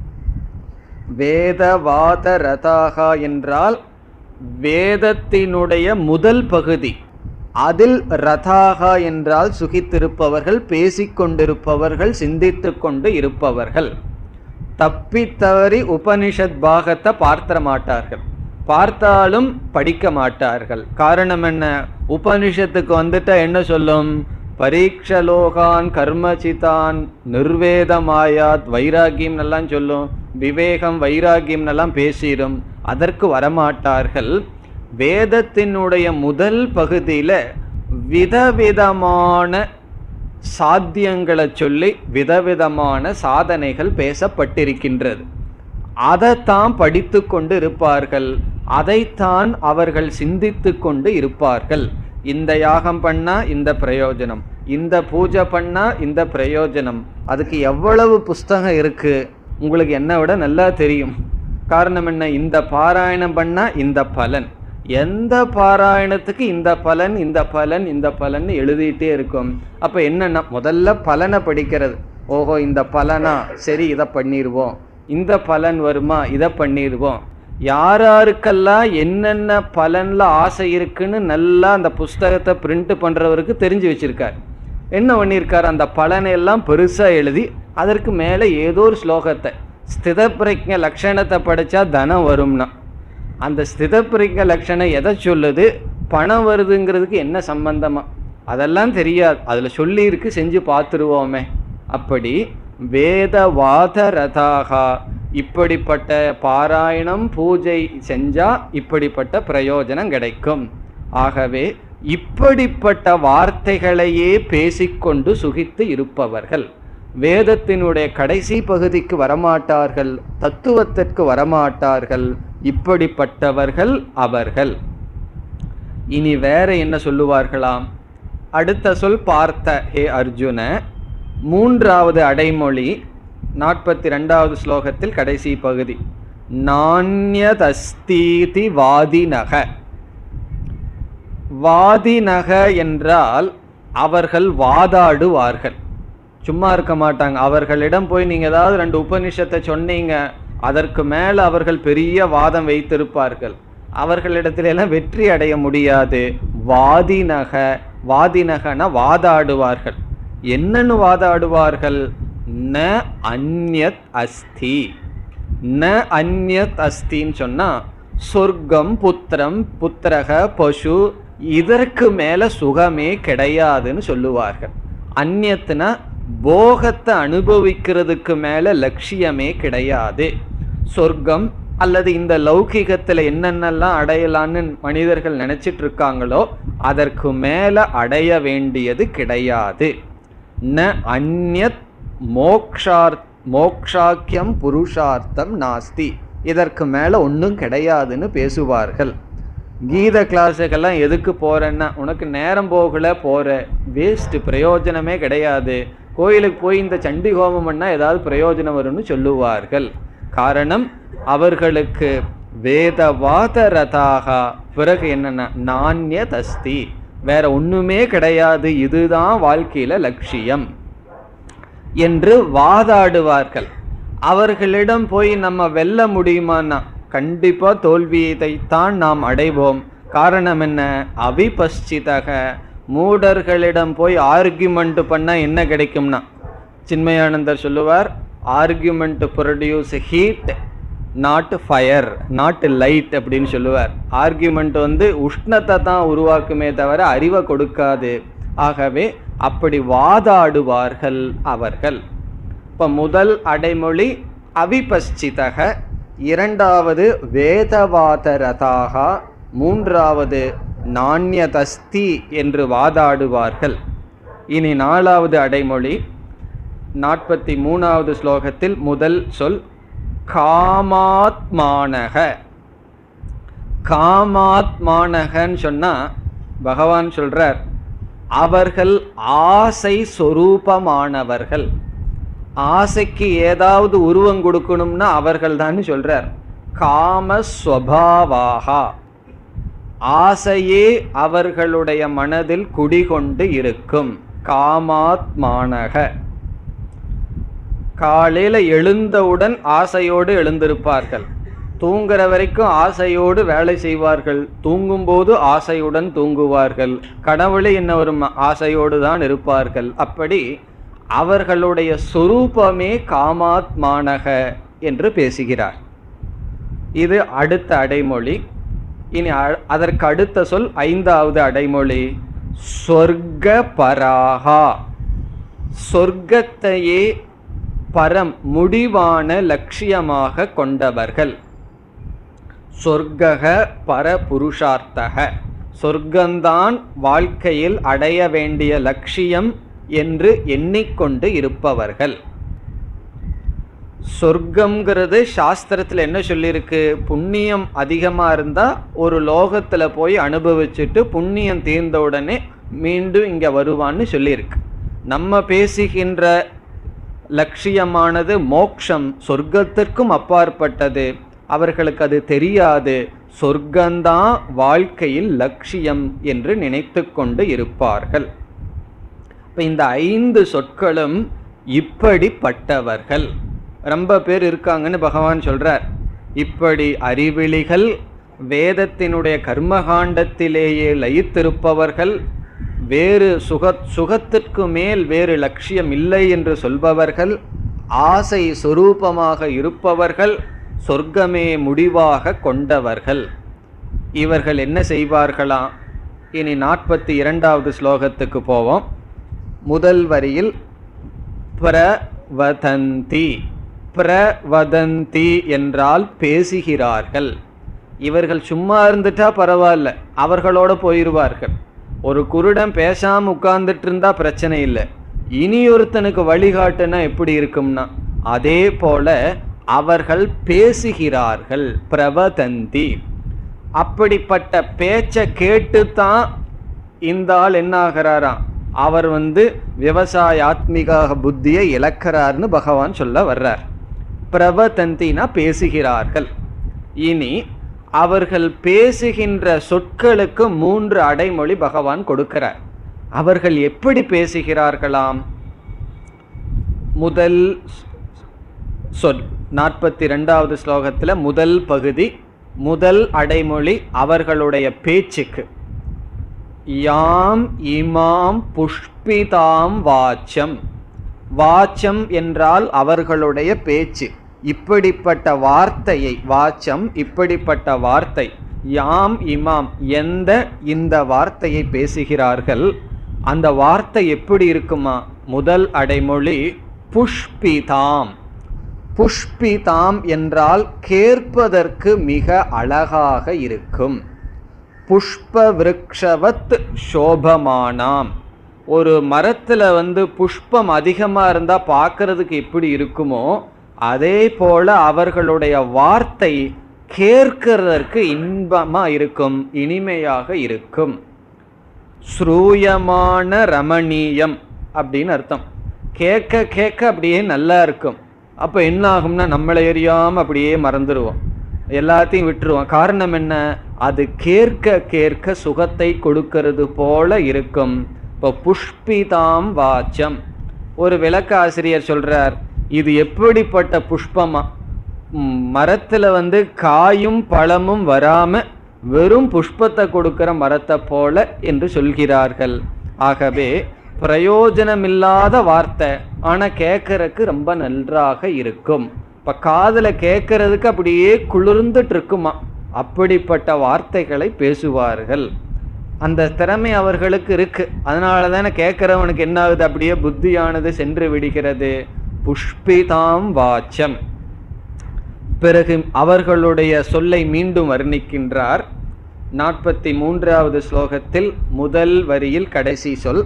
வேதவாத ரதாகா என்றால் வேதத்தினுடைய முதல் பகுதி அதில் ரதாகா என்றால் சுகித்திருப்பவர்கள் பேசிக்கொண்டிருப்பவர்கள் சிந்தித்துக் கொண்டு இருப்பவர்கள் தப்பித்தவறி உபனிஷத் பாகத்தை பார்த்த மாட்டார்கள் பார்த்தாலும் படிக்க மாட்டார்கள் காரணம் என்ன உபனிஷத்துக்கு வந்துட்டா என்ன சொல்லும் பரீட்சலோகான் கர்மசிதான் நிர்வேதமாயாத் வைராகியம் எல்லாம் சொல்லும் விவேகம் வைராகியம் எல்லாம் பேசிடும் அதற்கு வரமாட்டார்கள் வேதத்தினுடைய முதல் பகுதியில விதவிதமான சாத்தியங்களை சொல்லி விதவிதமான சாதனைகள் பேசப்பட்டிருக்கின்றது அதைத்தான் படித்து கொண்டு இருப்பார்கள் அதைத்தான் அவர்கள் சிந்தித்து கொண்டு இருப்பார்கள் இந்த யாகம் பண்ணா இந்த பிரயோஜனம் இந்த பூஜை பண்ணா இந்த பிரயோஜனம் அதுக்கு எவ்வளவு புஸ்தகம் இருக்கு உங்களுக்கு என்ன விட நல்லா தெரியும் காரணம் என்ன இந்த பாராயணம் பண்ணா இந்த பலன் எந்த பாராயணத்துக்கு இந்த பலன் இந்த பலன் இந்த பலன் எழுதிட்டே இருக்கும் அப்ப என்னன்னா முதல்ல பலனை படிக்கிறது ஓஹோ இந்த பலனா சரி இதை பண்ணிடுவோம் இந்த பலன் வருமா இதை பண்ணிடுவோம் யாராருக்கெல்லாம் என்னென்ன பலன்ல ஆசை இருக்குன்னு நல்லா அந்த புஸ்தகத்தை பிரிண்ட் பண்றவருக்கு தெரிஞ்சு வச்சிருக்கார் என்ன பண்ணியிருக்கார் அந்த பலனை எல்லாம் பெருசா எழுதி அதற்கு மேலே ஏதோ ஒரு ஸ்லோகத்தை ஸ்திதப்பிரஜ லட்சணத்தை படிச்சா தனம் வரும்னா அந்த ஸ்திதப்பிரஜ லட்சணம் எதை சொல்லுது பணம் வருதுங்கிறதுக்கு என்ன சம்பந்தமா அதெல்லாம் தெரியாது அதுல சொல்லி இருக்கு செஞ்சு பார்த்துருவோமே அப்படி வேதவாத ரதாகா இப்படிப்பட்ட பாராயணம் பூஜை செஞ்சா இப்படிப்பட்ட பிரயோஜனம் கிடைக்கும் ஆகவே இப்படிப்பட்ட வார்த்தைகளையே பேசிக்கொண்டு சுகித்து இருப்பவர்கள் வேதத்தினுடைய கடைசி பகுதிக்கு வரமாட்டார்கள் தத்துவத்திற்கு வரமாட்டார்கள் இப்படிப்பட்டவர்கள் அவர்கள் இனி வேற என்ன சொல்லுவார்களாம் அடுத்த சொல் பார்த்த ஹே அர்ஜுன மூன்றாவது அடைமொழி நாற்பத்தி ரெண்டாவது ஸ்லோகத்தில் கடைசி பகுதி நாண்யதஸ்தீதி வாதினக வாதினக என்றால் அவர்கள் வாதாடுவார்கள் சும்மா இருக்க மாட்டாங்க அவர்களிடம் போய் நீங்க ஏதாவது ரெண்டு உபனிஷத்தை சொன்னீங்க அதற்கு மேல அவர்கள் பெரிய வாதம் வைத்திருப்பார்கள் அவர்களிடத்துல எல்லாம் வெற்றி அடைய முடியாது வாதினக வாதினகன வாதாடுவார்கள் என்னன்னு வாதாடுவார்கள் ந அந்யத் அஸ்தி ந அந்யத் அஸ்தின்னு சொன்னா சொர்க்கம் புத்திரம் புத்திரக பசு இதற்கு மேல சுகமே கிடையாதுன்னு சொல்லுவார்கள் அந்நியத்துனா போகத்தை அனுபவிக்கிறதுக்கு மேல லட்சியமே கிடையாது சொர்க்கம் அல்லது இந்த லௌகிகத்துல என்னென்னலாம் அடையலான்னு மனிதர்கள் நினைச்சிட்டு இருக்காங்களோ அதற்கு மேல அடைய வேண்டியது கிடையாது ந அந்யத் மோக்ஷார் மோக்ஷாக்கியம் புருஷார்த்தம் நாஸ்தி இதற்கு மேல ஒன்றும் கிடையாதுன்னு பேசுவார்கள் கீத கிளாஸுக்கெல்லாம் எதுக்கு போறேன்னா உனக்கு நேரம் போகல போற வேஸ்ட் பிரயோஜனமே கிடையாது கோயிலுக்கு போய் இந்த சண்டி ஹோமம் பண்ணா ஏதாவது பிரயோஜனம் வரும்னு சொல்லுவார்கள் காரணம் அவர்களுக்கு வேதவாத ரதாகா பிறகு என்னன்னா நாண்ய தஸ்தி வேற ஒண்ணுமே கிடையாது இதுதான் வாழ்க்கையில லட்சியம் என்று வாதாடுவார்கள் அவர்களிடம் போய் நம்ம வெல்ல முடியுமான்னா கண்டிப்பா தோல்வியைத்தான் நாம் அடைவோம் காரணம் என்ன அவிபஸ்சிதக மூடர்களிடம் போய் ஆர்கியூமெண்ட் பண்ணா என்ன கிடைக்கும்னா சின்மயானந்தர் சொல்லுவார் argument produce heat not fire not light அப்படின்னு சொல்லுவார் ஆர்கியூமெண்ட் வந்து உஷ்ணத்தை தான் உருவாக்குமே தவிர அறிவை கொடுக்காது ஆகவே அப்படி வாதாடுவார்கள் அவர்கள் இப்போ முதல் அடைமொழி அவிபஸ்சிதக இரண்டாவது வேதவாதரதாக மூன்றாவது நாண்யதஸ்தி என்று வாதாடுவார்கள் இனி நாலாவது அடைமொழி நாற்பத்தி மூணாவது ஸ்லோகத்தில் முதல் சொல் காமாத்மானக காமாத்மானகன்னு சொன்னா பகவான் சொல்றார் அவர்கள் ஆசை சொரூபமானவர்கள் ஆசைக்கு ஏதாவது உருவம் கொடுக்கணும்னா அவர்கள் தான் சொல்றார் காமஸ்வபாவாகா ஆசையே அவர்களுடைய மனதில் குடிகொண்டு இருக்கும் காமாத்மானக காலையில எழுந்தவுடன் ஆசையோடு எழுந்திருப்பார்கள் தூங்குற வரைக்கும் ஆசையோடு வேலை செய்வார்கள் தூங்கும்போது ஆசையுடன் தூங்குவார்கள் கடவுளே என்ன ஒரு ஆசையோடு தான் இருப்பார்கள் அப்படி அவர்களுடைய சொரூபமே காமாத்மானக என்று பேசுகிறார் இது அடுத்த அடைமொழி இனி அ- அதற்கு அடுத்த சொல் ஐந்தாவது அடைமொழி சொர்க்க பராகா சொர்க்கத்தையே பரம் முடிவான லட்சியமாக கொண்டவர்கள் சொர்க்கக பரபுருஷார்த்தக சொர்க்கந்தான் வாழ்க்கையில் அடைய வேண்டிய லட்சியம் என்று எண்ணிக்கொண்டு இருப்பவர்கள் சொர்க்கம்ங்கிறது சாஸ்திரத்தில் என்ன சொல்லியிருக்கு புண்ணியம் அதிகமாக இருந்தால் ஒரு லோகத்தில் போய் அனுபவிச்சுட்டு புண்ணியம் தீர்ந்த உடனே மீண்டும் இங்கே வருவான்னு சொல்லியிருக்கு நம்ம பேசுகின்ற லட்சியமானது மோக்ஷம் சொர்க்கத்திற்கும் அப்பாற்பட்டது அவர்களுக்கு அது தெரியாது சொர்க்கந்தான் வாழ்க்கையில் லட்சியம் என்று நினைத்து கொண்டு இருப்பார்கள் இப்போ இந்த ஐந்து சொற்களும் இப்படிப்பட்டவர்கள் ரொம்ப பேர் இருக்காங்கன்னு பகவான் சொல்றார் இப்படி அறிவிலிகள் வேதத்தினுடைய கர்மகாண்டத்திலேயே லயித்திருப்பவர்கள் வேறு சுக சுகத்திற்கு மேல் வேறு லட்சியம் இல்லை என்று சொல்பவர்கள் ஆசை சொரூபமாக இருப்பவர்கள் சொர்க்கமே முடிவாக கொண்டவர்கள் இவர்கள் என்ன செய்வார்களாம் இனி நாற்பத்தி இரண்டாவது ஸ்லோகத்துக்கு போவோம் முதல் வரியில் பிரவதந்தி பிரவதந்தி என்றால் பேசுகிறார்கள் இவர்கள் சும்மா இருந்துட்டா பரவாயில்ல அவர்களோட போயிடுவார்கள் ஒரு குருடன் பேசாம உட்கார்ந்துட்டு இருந்தா பிரச்சனை இல்லை இனி ஒருத்தனுக்கு வழிகாட்டுனா எப்படி இருக்கும்னா அதே போல அவர்கள் பேசுகிறார்கள் பிரவதந்தி அப்படிப்பட்ட பேச்சை கேட்டு தான் இந்த ஆள் என்ன ஆகிறாராம் அவர் வந்து விவசாய ஆத்மீக புத்தியை இழக்கிறார்னு பகவான் சொல்ல வர்றார் பிரவதந்தினா பேசுகிறார்கள் இனி அவர்கள் பேசுகின்ற சொற்களுக்கு மூன்று அடைமொழி பகவான் கொடுக்கிறார் அவர்கள் எப்படி பேசுகிறார்களாம் முதல் சொல் நாற்பத்தி ரெண்டாவது ஸ்லோகத்தில் முதல் பகுதி முதல் அடைமொழி அவர்களுடைய பேச்சுக்கு யாம் இமாம் புஷ்பிதாம் வாச்சம் வாச்சம் என்றால் அவர்களுடைய பேச்சு இப்படிப்பட்ட வார்த்தையை வாச்சம் இப்படிப்பட்ட வார்த்தை யாம் இமாம் எந்த இந்த வார்த்தையை பேசுகிறார்கள் அந்த வார்த்தை எப்படி இருக்குமா முதல் அடைமொழி புஷ்பிதாம் புஷ்பிதாம் என்றால் கேட்பதற்கு மிக அழகாக இருக்கும் புஷ்ப விருக்ஷவத் சோபமானாம் ஒரு மரத்தில் வந்து புஷ்பம் அதிகமாக இருந்தால் பார்க்கறதுக்கு எப்படி இருக்குமோ அதே போல அவர்களுடைய வார்த்தை கேட்கிறதற்கு இன்பமாக இருக்கும் இனிமையாக இருக்கும் ஸ்ரூயமான ரமணீயம் அப்படின்னு அர்த்தம் கேட்க கேட்க அப்படியே நல்லா இருக்கும் அப்போ என்ன ஆகும்னா நம்மளை எறியாமல் அப்படியே மறந்துடுவோம் எல்லாத்தையும் விட்டுருவோம் காரணம் என்ன அது கேட்க கேட்க சுகத்தை கொடுக்கிறது போல இருக்கும் இப்போ புஷ்பிதாம் வாச்சம் ஒரு விளக்க ஆசிரியர் சொல்றார் இது எப்படிப்பட்ட புஷ்பமா ம், மரத்துல வந்து காயும் பழமும் வராம வெறும் புஷ்பத்தை கொடுக்கிற மரத்தை போல என்று சொல்கிறார்கள் ஆகவே பிரயோஜனமில்லாத வார்த்தை ஆனா கேட்கறதுக்கு ரொம்ப நன்றாக இருக்கும் இப்ப காதுல கேட்கறதுக்கு அப்படியே குளிர்ந்துட்டு இருக்குமா அப்படிப்பட்ட வார்த்தைகளை பேசுவார்கள் அந்த திறமை அவர்களுக்கு இருக்கு அதனால தானே கேட்கிறவனுக்கு என்ன ஆகுது அப்படியே புத்தியானது சென்று விடுகிறது புஷ்பிதாம் வாச்சம் பிறகு அவர்களுடைய சொல்லை மீண்டும் வர்ணிக்கின்றார் நாற்பத்தி மூன்றாவது ஸ்லோகத்தில் முதல் வரியில் கடைசி சொல்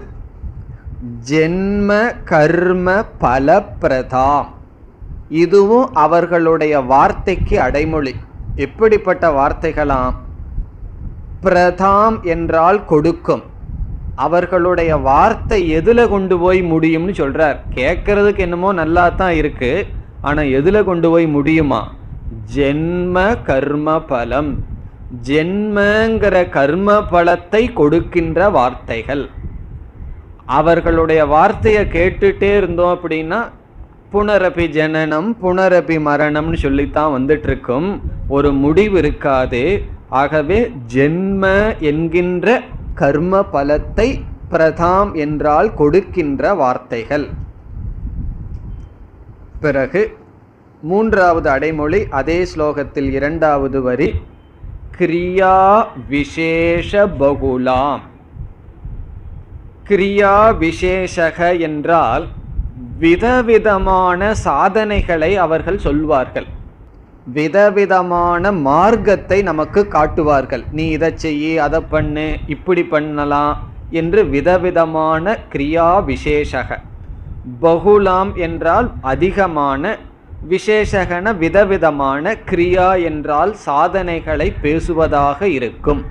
ஜென்ம கர்ம பலப்பிரதாம் இதுவும் அவர்களுடைய வார்த்தைக்கு அடைமொழி எப்படிப்பட்ட வார்த்தைகளாம் பிரதாம் என்றால் கொடுக்கும் அவர்களுடைய வார்த்தை எதுல கொண்டு போய் முடியும்னு சொல்றார் கேட்கறதுக்கு என்னமோ நல்லா தான் இருக்கு ஆனா எதுல கொண்டு போய் முடியுமா ஜென்ம கர்ம பலம் ஜென்மங்கிற கர்ம பலத்தை கொடுக்கின்ற வார்த்தைகள் அவர்களுடைய வார்த்தையை கேட்டுட்டே இருந்தோம் அப்படின்னா புனரபி ஜனனம் புனரபி மரணம்னு சொல்லித்தான் வந்துட்டு இருக்கும் ஒரு முடிவு இருக்காது ஆகவே ஜென்ம என்கின்ற கர்ம பலத்தை பிரதாம் என்றால் கொடுக்கின்ற வார்த்தைகள் பிறகு மூன்றாவது அடைமொழி அதே ஸ்லோகத்தில் இரண்டாவது வரி கிரியா விசேஷ பகுலாம் கிரியா விசேஷக என்றால் விதவிதமான சாதனைகளை அவர்கள் சொல்வார்கள் விதவிதமான மார்க்கத்தை நமக்கு காட்டுவார்கள் நீ இதை செய்யி அதை பண்ணு இப்படி பண்ணலாம் என்று விதவிதமான கிரியா விசேஷக பகுலாம் என்றால் அதிகமான விசேஷகன விதவிதமான கிரியா என்றால் சாதனைகளை பேசுவதாக இருக்கும்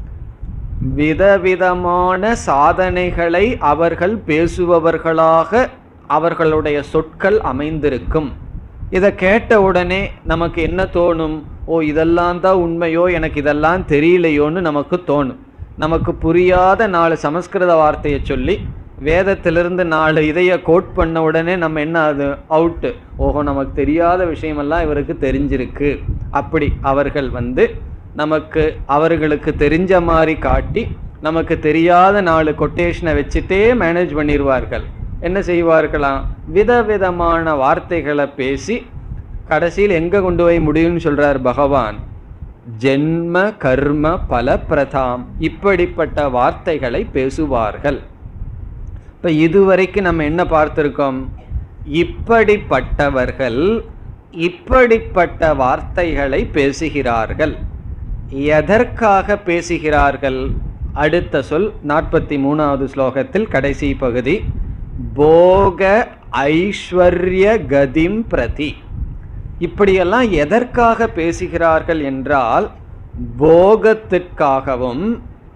விதவிதமான சாதனைகளை அவர்கள் பேசுபவர்களாக அவர்களுடைய சொற்கள் அமைந்திருக்கும் இதை கேட்ட உடனே நமக்கு என்ன தோணும் ஓ இதெல்லாம் தான் உண்மையோ எனக்கு இதெல்லாம் தெரியலையோன்னு நமக்கு தோணும் நமக்கு புரியாத நாலு சமஸ்கிருத வார்த்தையை சொல்லி வேதத்திலிருந்து நாலு இதைய கோட் பண்ண உடனே நம்ம என்ன அது அவுட்டு ஓஹோ நமக்கு தெரியாத விஷயமெல்லாம் இவருக்கு தெரிஞ்சிருக்கு அப்படி அவர்கள் வந்து நமக்கு அவர்களுக்கு தெரிஞ்ச மாதிரி காட்டி நமக்கு தெரியாத நாலு கொட்டேஷனை வச்சுட்டே மேனேஜ் பண்ணிடுவார்கள் என்ன செய்வார்களாம் விதவிதமான வார்த்தைகளை பேசி கடைசியில் எங்க கொண்டு போய் முடியும்னு சொல்றார் பகவான் ஜென்ம கர்ம பல பிரதாம் இப்படிப்பட்ட வார்த்தைகளை பேசுவார்கள் இப்ப இதுவரைக்கும் நம்ம என்ன பார்த்திருக்கோம் இப்படிப்பட்டவர்கள் இப்படிப்பட்ட வார்த்தைகளை பேசுகிறார்கள் எதற்காக பேசுகிறார்கள் அடுத்த சொல் நாற்பத்தி மூணாவது ஸ்லோகத்தில் கடைசி பகுதி போக ஐஸ்வர்ய கதிம் பிரதி இப்படியெல்லாம் எதற்காக பேசுகிறார்கள் என்றால் போகத்திற்காகவும்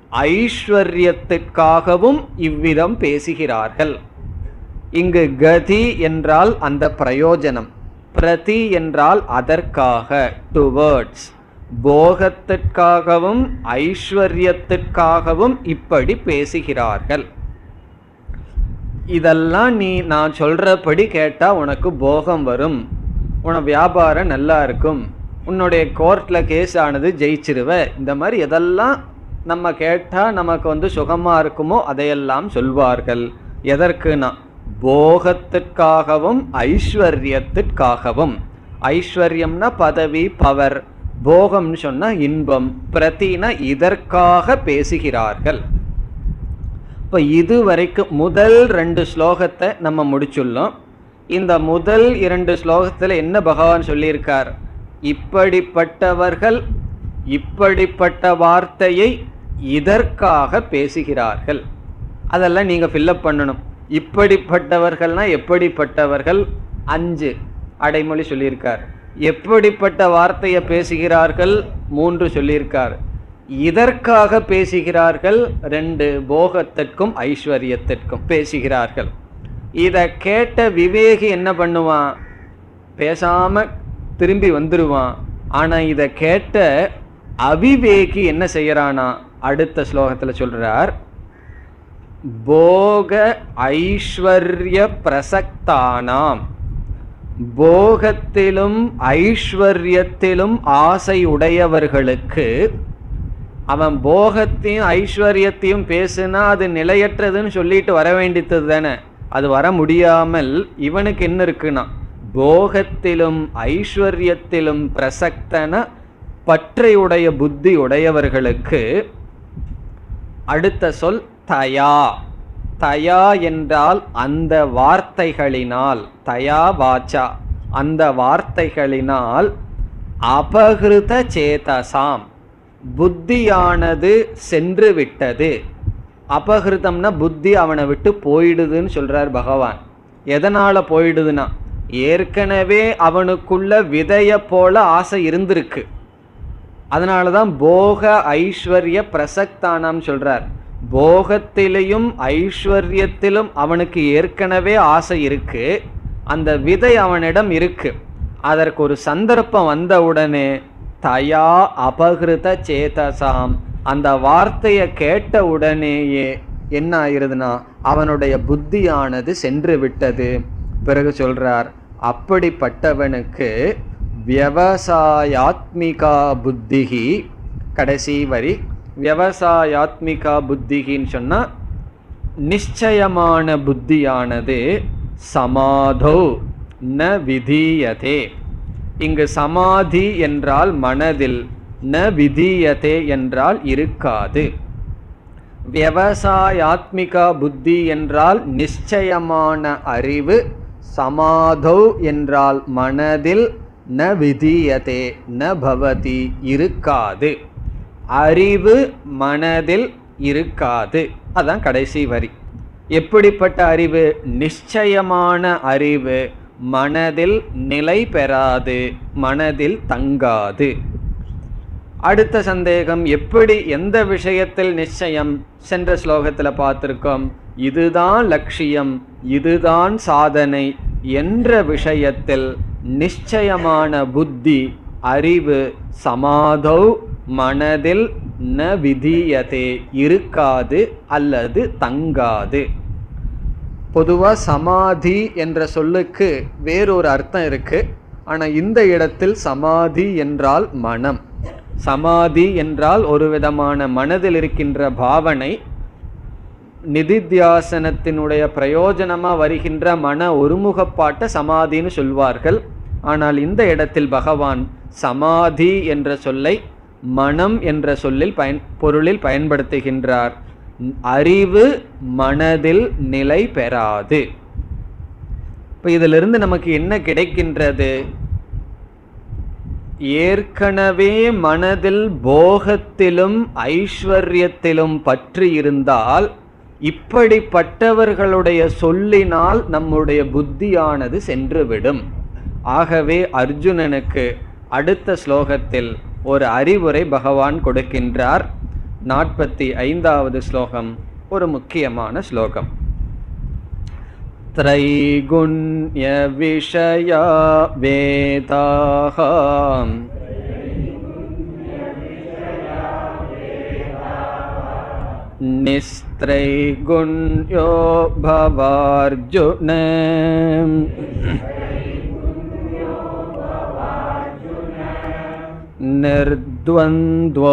ஐஸ்வர்யத்திற்காகவும் இவ்விதம் பேசுகிறார்கள் இங்கு கதி என்றால் அந்த பிரயோஜனம் பிரதி என்றால் அதற்காக டுவர்ட்ஸ் போகத்திற்காகவும் ஐஸ்வர்யத்திற்காகவும் இப்படி பேசுகிறார்கள் இதெல்லாம் நீ நான் சொல்றபடி கேட்டா உனக்கு போகம் வரும் உன வியாபாரம் நல்லா இருக்கும் உன்னுடைய கோர்ட்ல கேஸ் ஆனது ஜெயிச்சிருவ இந்த மாதிரி எதெல்லாம் நம்ம கேட்டா நமக்கு வந்து சுகமா இருக்குமோ அதையெல்லாம் சொல்வார்கள் எதற்குனா போகத்திற்காகவும் ஐஸ்வர்யத்திற்காகவும் ஐஸ்வர்யம்னா பதவி பவர் போகம்னு சொன்னா இன்பம் பிரதின இதற்காக பேசுகிறார்கள் இப்போ இது வரைக்கும் முதல் ரெண்டு ஸ்லோகத்தை நம்ம முடிச்சுள்ளோம் இந்த முதல் இரண்டு ஸ்லோகத்தில் என்ன பகவான் சொல்லியிருக்கார் இப்படிப்பட்டவர்கள் இப்படிப்பட்ட வார்த்தையை இதற்காக பேசுகிறார்கள் அதெல்லாம் நீங்கள் ஃபில்லப் பண்ணணும் இப்படிப்பட்டவர்கள்னா எப்படிப்பட்டவர்கள் அஞ்சு அடைமொழி சொல்லியிருக்கார் எப்படிப்பட்ட வார்த்தையை பேசுகிறார்கள் மூன்று சொல்லியிருக்கார் இதற்காக பேசுகிறார்கள் ரெண்டு போகத்திற்கும் ஐஸ்வர்யத்திற்கும் பேசுகிறார்கள் இதை கேட்ட விவேகி என்ன பண்ணுவான் பேசாம திரும்பி வந்துடுவான் ஆனா இதை கேட்ட அவிவேகி என்ன செய்யறானா அடுத்த ஸ்லோகத்துல சொல்றார் போக ஐஸ்வர்ய பிரசக்தானாம் போகத்திலும் ஐஸ்வர்யத்திலும் ஆசை உடையவர்களுக்கு அவன் போகத்தையும் ஐஸ்வர்யத்தையும் பேசுனா அது நிலையற்றதுன்னு சொல்லிட்டு வர வேண்டியது தானே அது வர முடியாமல் இவனுக்கு என்ன இருக்குன்னா போகத்திலும் ஐஸ்வர்யத்திலும் பிரசக்தன பற்றையுடைய புத்தி உடையவர்களுக்கு அடுத்த சொல் தயா தயா என்றால் அந்த வார்த்தைகளினால் தயா வாச்சா அந்த வார்த்தைகளினால் அபகிருத சேதசாம் புத்தியானது சென்று விட்டது அபகிருதம்னா புத்தி அவனை விட்டு போயிடுதுன்னு சொல்றார் பகவான் எதனால போயிடுதுன்னா ஏற்கனவே அவனுக்குள்ள விதைய போல ஆசை இருந்திருக்கு அதனால தான் போக ஐஸ்வர்ய பிரசக்தானாம் சொல்றார் போகத்திலையும் ஐஸ்வர்யத்திலும் அவனுக்கு ஏற்கனவே ஆசை இருக்கு அந்த விதை அவனிடம் இருக்கு அதற்கு ஒரு சந்தர்ப்பம் வந்த உடனே தயா அபகிருத சேதசாம் அந்த வார்த்தையை கேட்ட உடனேயே என்ன ஆயிருதுன்னா அவனுடைய புத்தியானது சென்று விட்டது பிறகு சொல்றார் அப்படிப்பட்டவனுக்கு வியவசாயாத்மிகா புத்திகி கடைசி வரி வியவசாயாத்மிகா புத்திகின்னு சொன்னா நிச்சயமான புத்தியானது சமாதோ ந விதீயதே இங்கு சமாதி என்றால் மனதில் ந விதீயதே என்றால் இருக்காது வியவசாயாத்மிகா புத்தி என்றால் நிச்சயமான அறிவு சமாதௌ என்றால் மனதில் ந விதீயதே ந பவதி இருக்காது அறிவு மனதில் இருக்காது அதான் கடைசி வரி எப்படிப்பட்ட அறிவு நிச்சயமான அறிவு மனதில் நிலை பெறாது மனதில் தங்காது அடுத்த சந்தேகம் எப்படி எந்த விஷயத்தில் நிச்சயம் சென்ற ஸ்லோகத்தில் பார்த்திருக்கோம் இதுதான் லட்சியம் இதுதான் சாதனை என்ற விஷயத்தில் நிச்சயமான புத்தி அறிவு சமாதௌ மனதில் ந விதியதே இருக்காது அல்லது தங்காது பொதுவா சமாதி என்ற சொல்லுக்கு வேறொரு அர்த்தம் இருக்கு ஆனா இந்த இடத்தில் சமாதி என்றால் மனம் சமாதி என்றால் ஒரு விதமான மனதில் இருக்கின்ற பாவனை நிதித்தியாசனத்தினுடைய பிரயோஜனமா வருகின்ற மன ஒருமுகப்பாட்டை சமாதின்னு சொல்வார்கள் ஆனால் இந்த இடத்தில் பகவான் சமாதி என்ற சொல்லை மனம் என்ற சொல்லில் பயன் பொருளில் பயன்படுத்துகின்றார் அறிவு மனதில் நிலை பெறாது இப்போ இதிலிருந்து நமக்கு என்ன கிடைக்கின்றது ஏற்கனவே மனதில் போகத்திலும் ஐஸ்வர்யத்திலும் பற்று இருந்தால் இப்படிப்பட்டவர்களுடைய சொல்லினால் நம்முடைய புத்தியானது சென்றுவிடும் ஆகவே அர்ஜுனனுக்கு அடுத்த ஸ்லோகத்தில் ஒரு அறிவுரை பகவான் கொடுக்கின்றார் நாற்பத்தி ஐந்தாவது ஸ்லோகம் ஒரு முக்கியமான ஸ்லோகம் त्रैगुण्यविषया वेदाः निस्त्रैगुण्यो भवार्जुन निर्द्वन्द्वो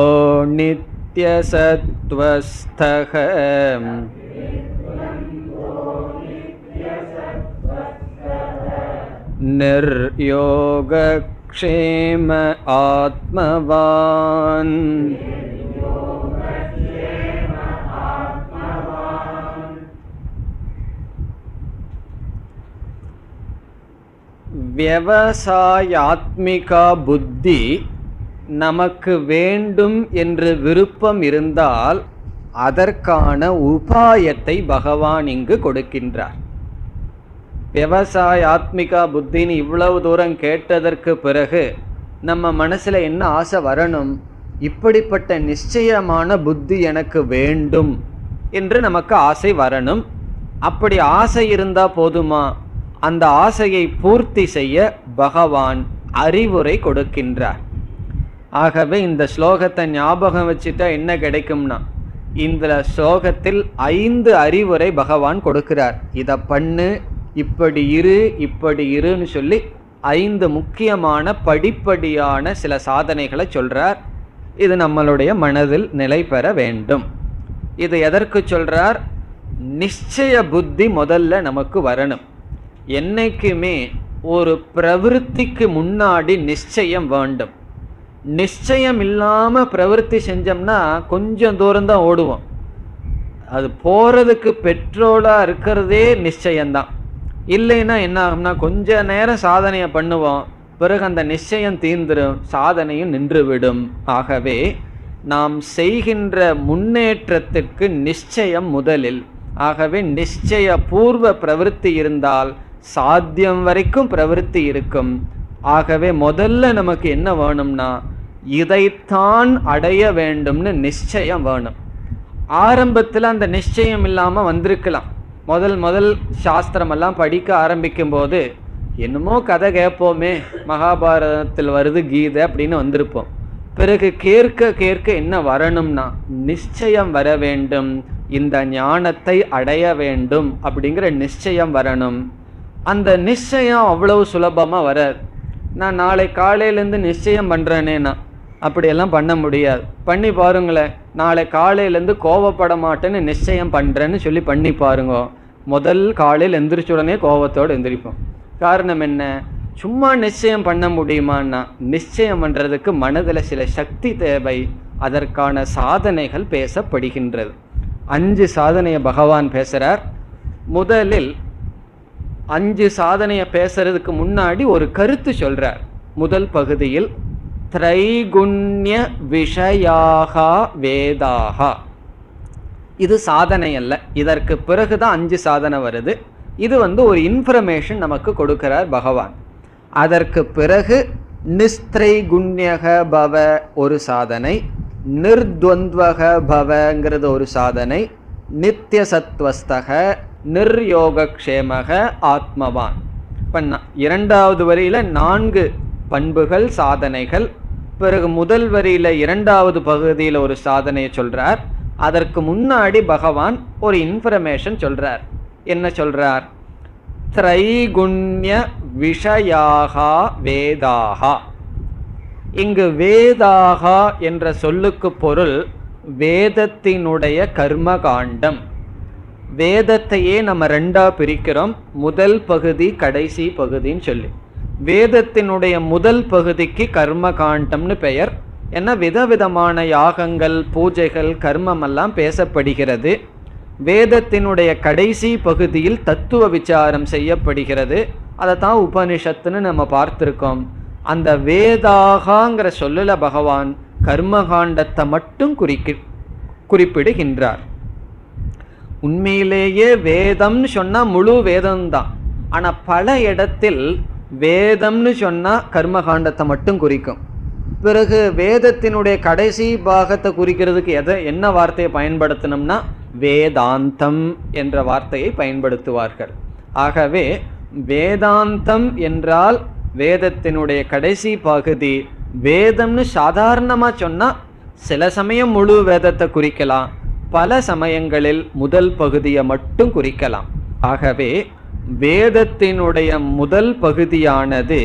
नित्यसत्त्वस्थः निर्योगक्षेम आत्मवान् விவசாயாத்மிகா புத்தி நமக்கு வேண்டும் என்று விருப்பம் இருந்தால் அதற்கான உபாயத்தை பகவான் இங்கு கொடுக்கின்றார் விவசாய ஆத்மிகா புத்தின்னு இவ்வளவு தூரம் கேட்டதற்கு பிறகு நம்ம மனசுல என்ன ஆசை வரணும் இப்படிப்பட்ட நிச்சயமான புத்தி எனக்கு வேண்டும் என்று நமக்கு ஆசை வரணும் அப்படி ஆசை இருந்தா போதுமா அந்த ஆசையை பூர்த்தி செய்ய பகவான் அறிவுரை கொடுக்கின்றார் ஆகவே இந்த ஸ்லோகத்தை ஞாபகம் வச்சுட்டா என்ன கிடைக்கும்னா இந்த ஸ்லோகத்தில் ஐந்து அறிவுரை பகவான் கொடுக்கிறார் இதை பண்ணு இப்படி இரு இப்படி இருன்னு சொல்லி ஐந்து முக்கியமான படிப்படியான சில சாதனைகளை சொல்றார் இது நம்மளுடைய மனதில் நிலை பெற வேண்டும் இது எதற்கு சொல்றார் நிச்சய புத்தி முதல்ல நமக்கு வரணும் என்னைக்குமே ஒரு பிரவிற்த்திக்கு முன்னாடி நிச்சயம் வேண்டும் நிச்சயம் இல்லாம பிரவൃத்தி செஞ்சோம்னா கொஞ்சம் தூரம் தான் ஓடுவோம் அது போறதுக்கு பெட்ரோலா இருக்கிறதே நிச்சயம்தான் இல்லைன்னா என்ன ஆகும்னா கொஞ்ச நேரம் சாதனையை பண்ணுவோம் பிறகு அந்த நிச்சயம் தீர்ந்துடும் சாதனையும் நின்றுவிடும் ஆகவே நாம் செய்கின்ற முன்னேற்றத்திற்கு நிச்சயம் முதலில் ஆகவே நிச்சய பூர்வ பிரவೃತ್ತಿ இருந்தால் சாத்தியம் வரைக்கும் பிரவೃತ್ತಿ இருக்கும் ஆகவே முதல்ல நமக்கு என்ன வேணும்னா இதைத்தான் அடைய வேண்டும்னு நிச்சயம் வேணும் ஆரம்பத்தில் அந்த நிச்சயம் இல்லாமல் வந்திருக்கலாம் முதல் முதல் சாஸ்திரமெல்லாம் படிக்க ஆரம்பிக்கும் போது என்னமோ கதை கேட்போமே மகாபாரதத்தில் வருது கீதை அப்படின்னு வந்திருப்போம் பிறகு கேட்க கேட்க என்ன வரணும்னா நிச்சயம் வர வேண்டும் இந்த ஞானத்தை அடைய வேண்டும் அப்படிங்கிற நிச்சயம் வரணும் அந்த நிச்சயம் அவ்வளவு சுலபமாக வராது நான் நாளை காலையிலேருந்து நிச்சயம் பண்ணுறேனேண்ணா அப்படியெல்லாம் பண்ண முடியாது பண்ணி பாருங்களேன் நாளை காலையிலேருந்து கோவப்பட மாட்டேன்னு நிச்சயம் பண்ணுறேன்னு சொல்லி பண்ணி பாருங்க முதல் காலையில் எந்திரிச்ச உடனே கோவத்தோடு எந்திரிப்போம் காரணம் என்ன சும்மா நிச்சயம் பண்ண முடியுமான்னா நிச்சயம் பண்ணுறதுக்கு மனதில் சில சக்தி தேவை அதற்கான சாதனைகள் பேசப்படுகின்றது அஞ்சு சாதனையை பகவான் பேசுகிறார் முதலில் அஞ்சு சாதனையை பேசுறதுக்கு முன்னாடி ஒரு கருத்து சொல்றார் முதல் பகுதியில் திரைகுண்ய விஷயாகா வேதாகா இது சாதனை அல்ல இதற்கு பிறகுதான் அஞ்சு சாதனை வருது இது வந்து ஒரு இன்ஃபர்மேஷன் நமக்கு கொடுக்கிறார் பகவான் அதற்கு பிறகு நிஸ்திரைகுண்யக பவ ஒரு சாதனை நிர்த்வந்த்வக பவங்கிறது ஒரு சாதனை நித்திய சத்வஸ்தக நிர்யோகக்ஷேமக ஆத்மவான் இப்போ இரண்டாவது வரியில நான்கு பண்புகள் சாதனைகள் பிறகு முதல் வரியில இரண்டாவது பகுதியில் ஒரு சாதனையை சொல்றார் அதற்கு முன்னாடி பகவான் ஒரு இன்ஃபர்மேஷன் சொல்றார் என்ன சொல்றார் திரைகுண்ய விஷயாகா வேதாகா இங்கு வேதாகா என்ற சொல்லுக்கு பொருள் வேதத்தினுடைய கர்மகாண்டம் வேதத்தையே நம்ம ரெண்டா பிரிக்கிறோம் முதல் பகுதி கடைசி பகுதின்னு சொல்லி வேதத்தினுடைய முதல் பகுதிக்கு கர்ம காண்டம்னு பெயர் ஏன்னா விதவிதமான யாகங்கள் பூஜைகள் கர்மம் எல்லாம் பேசப்படுகிறது வேதத்தினுடைய கடைசி பகுதியில் தத்துவ விசாரம் செய்யப்படுகிறது அதை தான் உபனிஷத்துன்னு நம்ம பார்த்துருக்கோம் அந்த வேதாகாங்கிற சொல்லுல பகவான் கர்மகாண்டத்தை மட்டும் குறிக்க குறிப்பிடுகின்றார் உண்மையிலேயே வேதம்னு சொன்னா முழு வேதம்தான் ஆனா பல இடத்தில் வேதம்னு சொன்னா கர்மகாண்டத்தை மட்டும் குறிக்கும் பிறகு வேதத்தினுடைய கடைசி பாகத்தை குறிக்கிறதுக்கு எதை என்ன வார்த்தையை பயன்படுத்தணும்னா வேதாந்தம் என்ற வார்த்தையை பயன்படுத்துவார்கள் ஆகவே வேதாந்தம் என்றால் வேதத்தினுடைய கடைசி பகுதி வேதம்னு சாதாரணமா சொன்னா சில சமயம் முழு வேதத்தை குறிக்கலாம் பல சமயங்களில் முதல் பகுதியை மட்டும் குறிக்கலாம் ஆகவே வேதத்தினுடைய முதல் பகுதியானது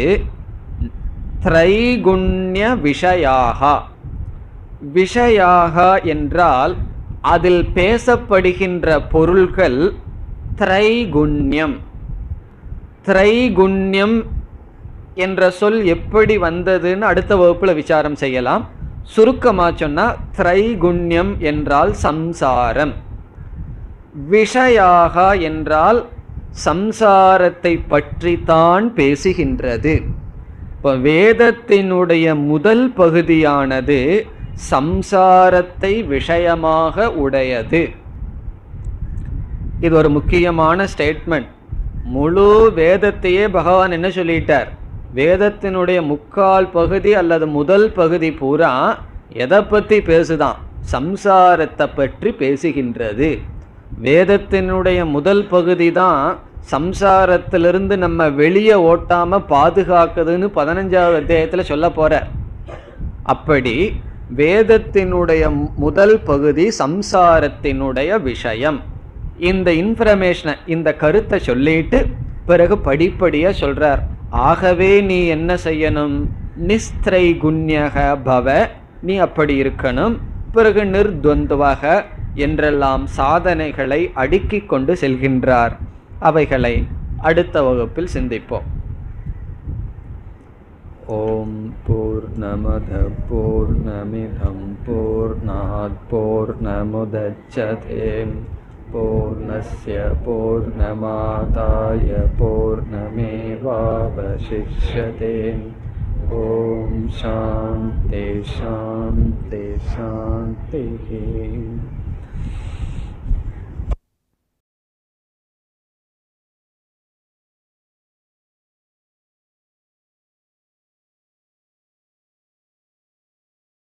திரைகுண்ய விஷயாகா விஷயாகா என்றால் அதில் பேசப்படுகின்ற பொருள்கள் திரைகுண்யம் திரைகுண்யம் என்ற சொல் எப்படி வந்ததுன்னு அடுத்த வகுப்புல விசாரம் செய்யலாம் சுருக்கமா சொன்னா திரைகுண்யம் என்றால் சம்சாரம் விஷயாக என்றால் சம்சாரத்தை பற்றி தான் பேசுகின்றது இப்போ வேதத்தினுடைய முதல் பகுதியானது சம்சாரத்தை விஷயமாக உடையது இது ஒரு முக்கியமான ஸ்டேட்மெண்ட் முழு வேதத்தையே பகவான் என்ன சொல்லிட்டார் வேதத்தினுடைய முக்கால் பகுதி அல்லது முதல் பகுதி பூரா எதை பற்றி பேசுதான் சம்சாரத்தை பற்றி பேசுகின்றது வேதத்தினுடைய முதல் பகுதி தான் சம்சாரத்திலிருந்து நம்ம வெளியே ஓட்டாம பாதுகாக்குதுன்னு பதினஞ்சாவது அத்தியாயத்துல சொல்ல போறார் அப்படி வேதத்தினுடைய முதல் பகுதி சம்சாரத்தினுடைய விஷயம் இந்த இன்ஃபர்மேஷனை இந்த கருத்தை சொல்லிட்டு பிறகு படிப்படியா சொல்றார் ஆகவே நீ என்ன செய்யணும் நிஸ்திரை குண்யக பவ நீ அப்படி இருக்கணும் பிறகு நிர்துவந்துவக என்றெல்லாம் சாதனைகளை அடுக்கிக் கொண்டு செல்கின்றார் அவைகளை அடுத்த வகுப்பில் சிந்திப்போம் ஓம் பூர்ணமத பூர்ணமிதம் பூர்ணாத் பூர்ணமுதச்சதே பூர்ணஸ்ய பூர்ணமாதாய பூர்ணமேவாவசிஷ்யதே ஓம் சாந்தி சாந்தி சாந்தி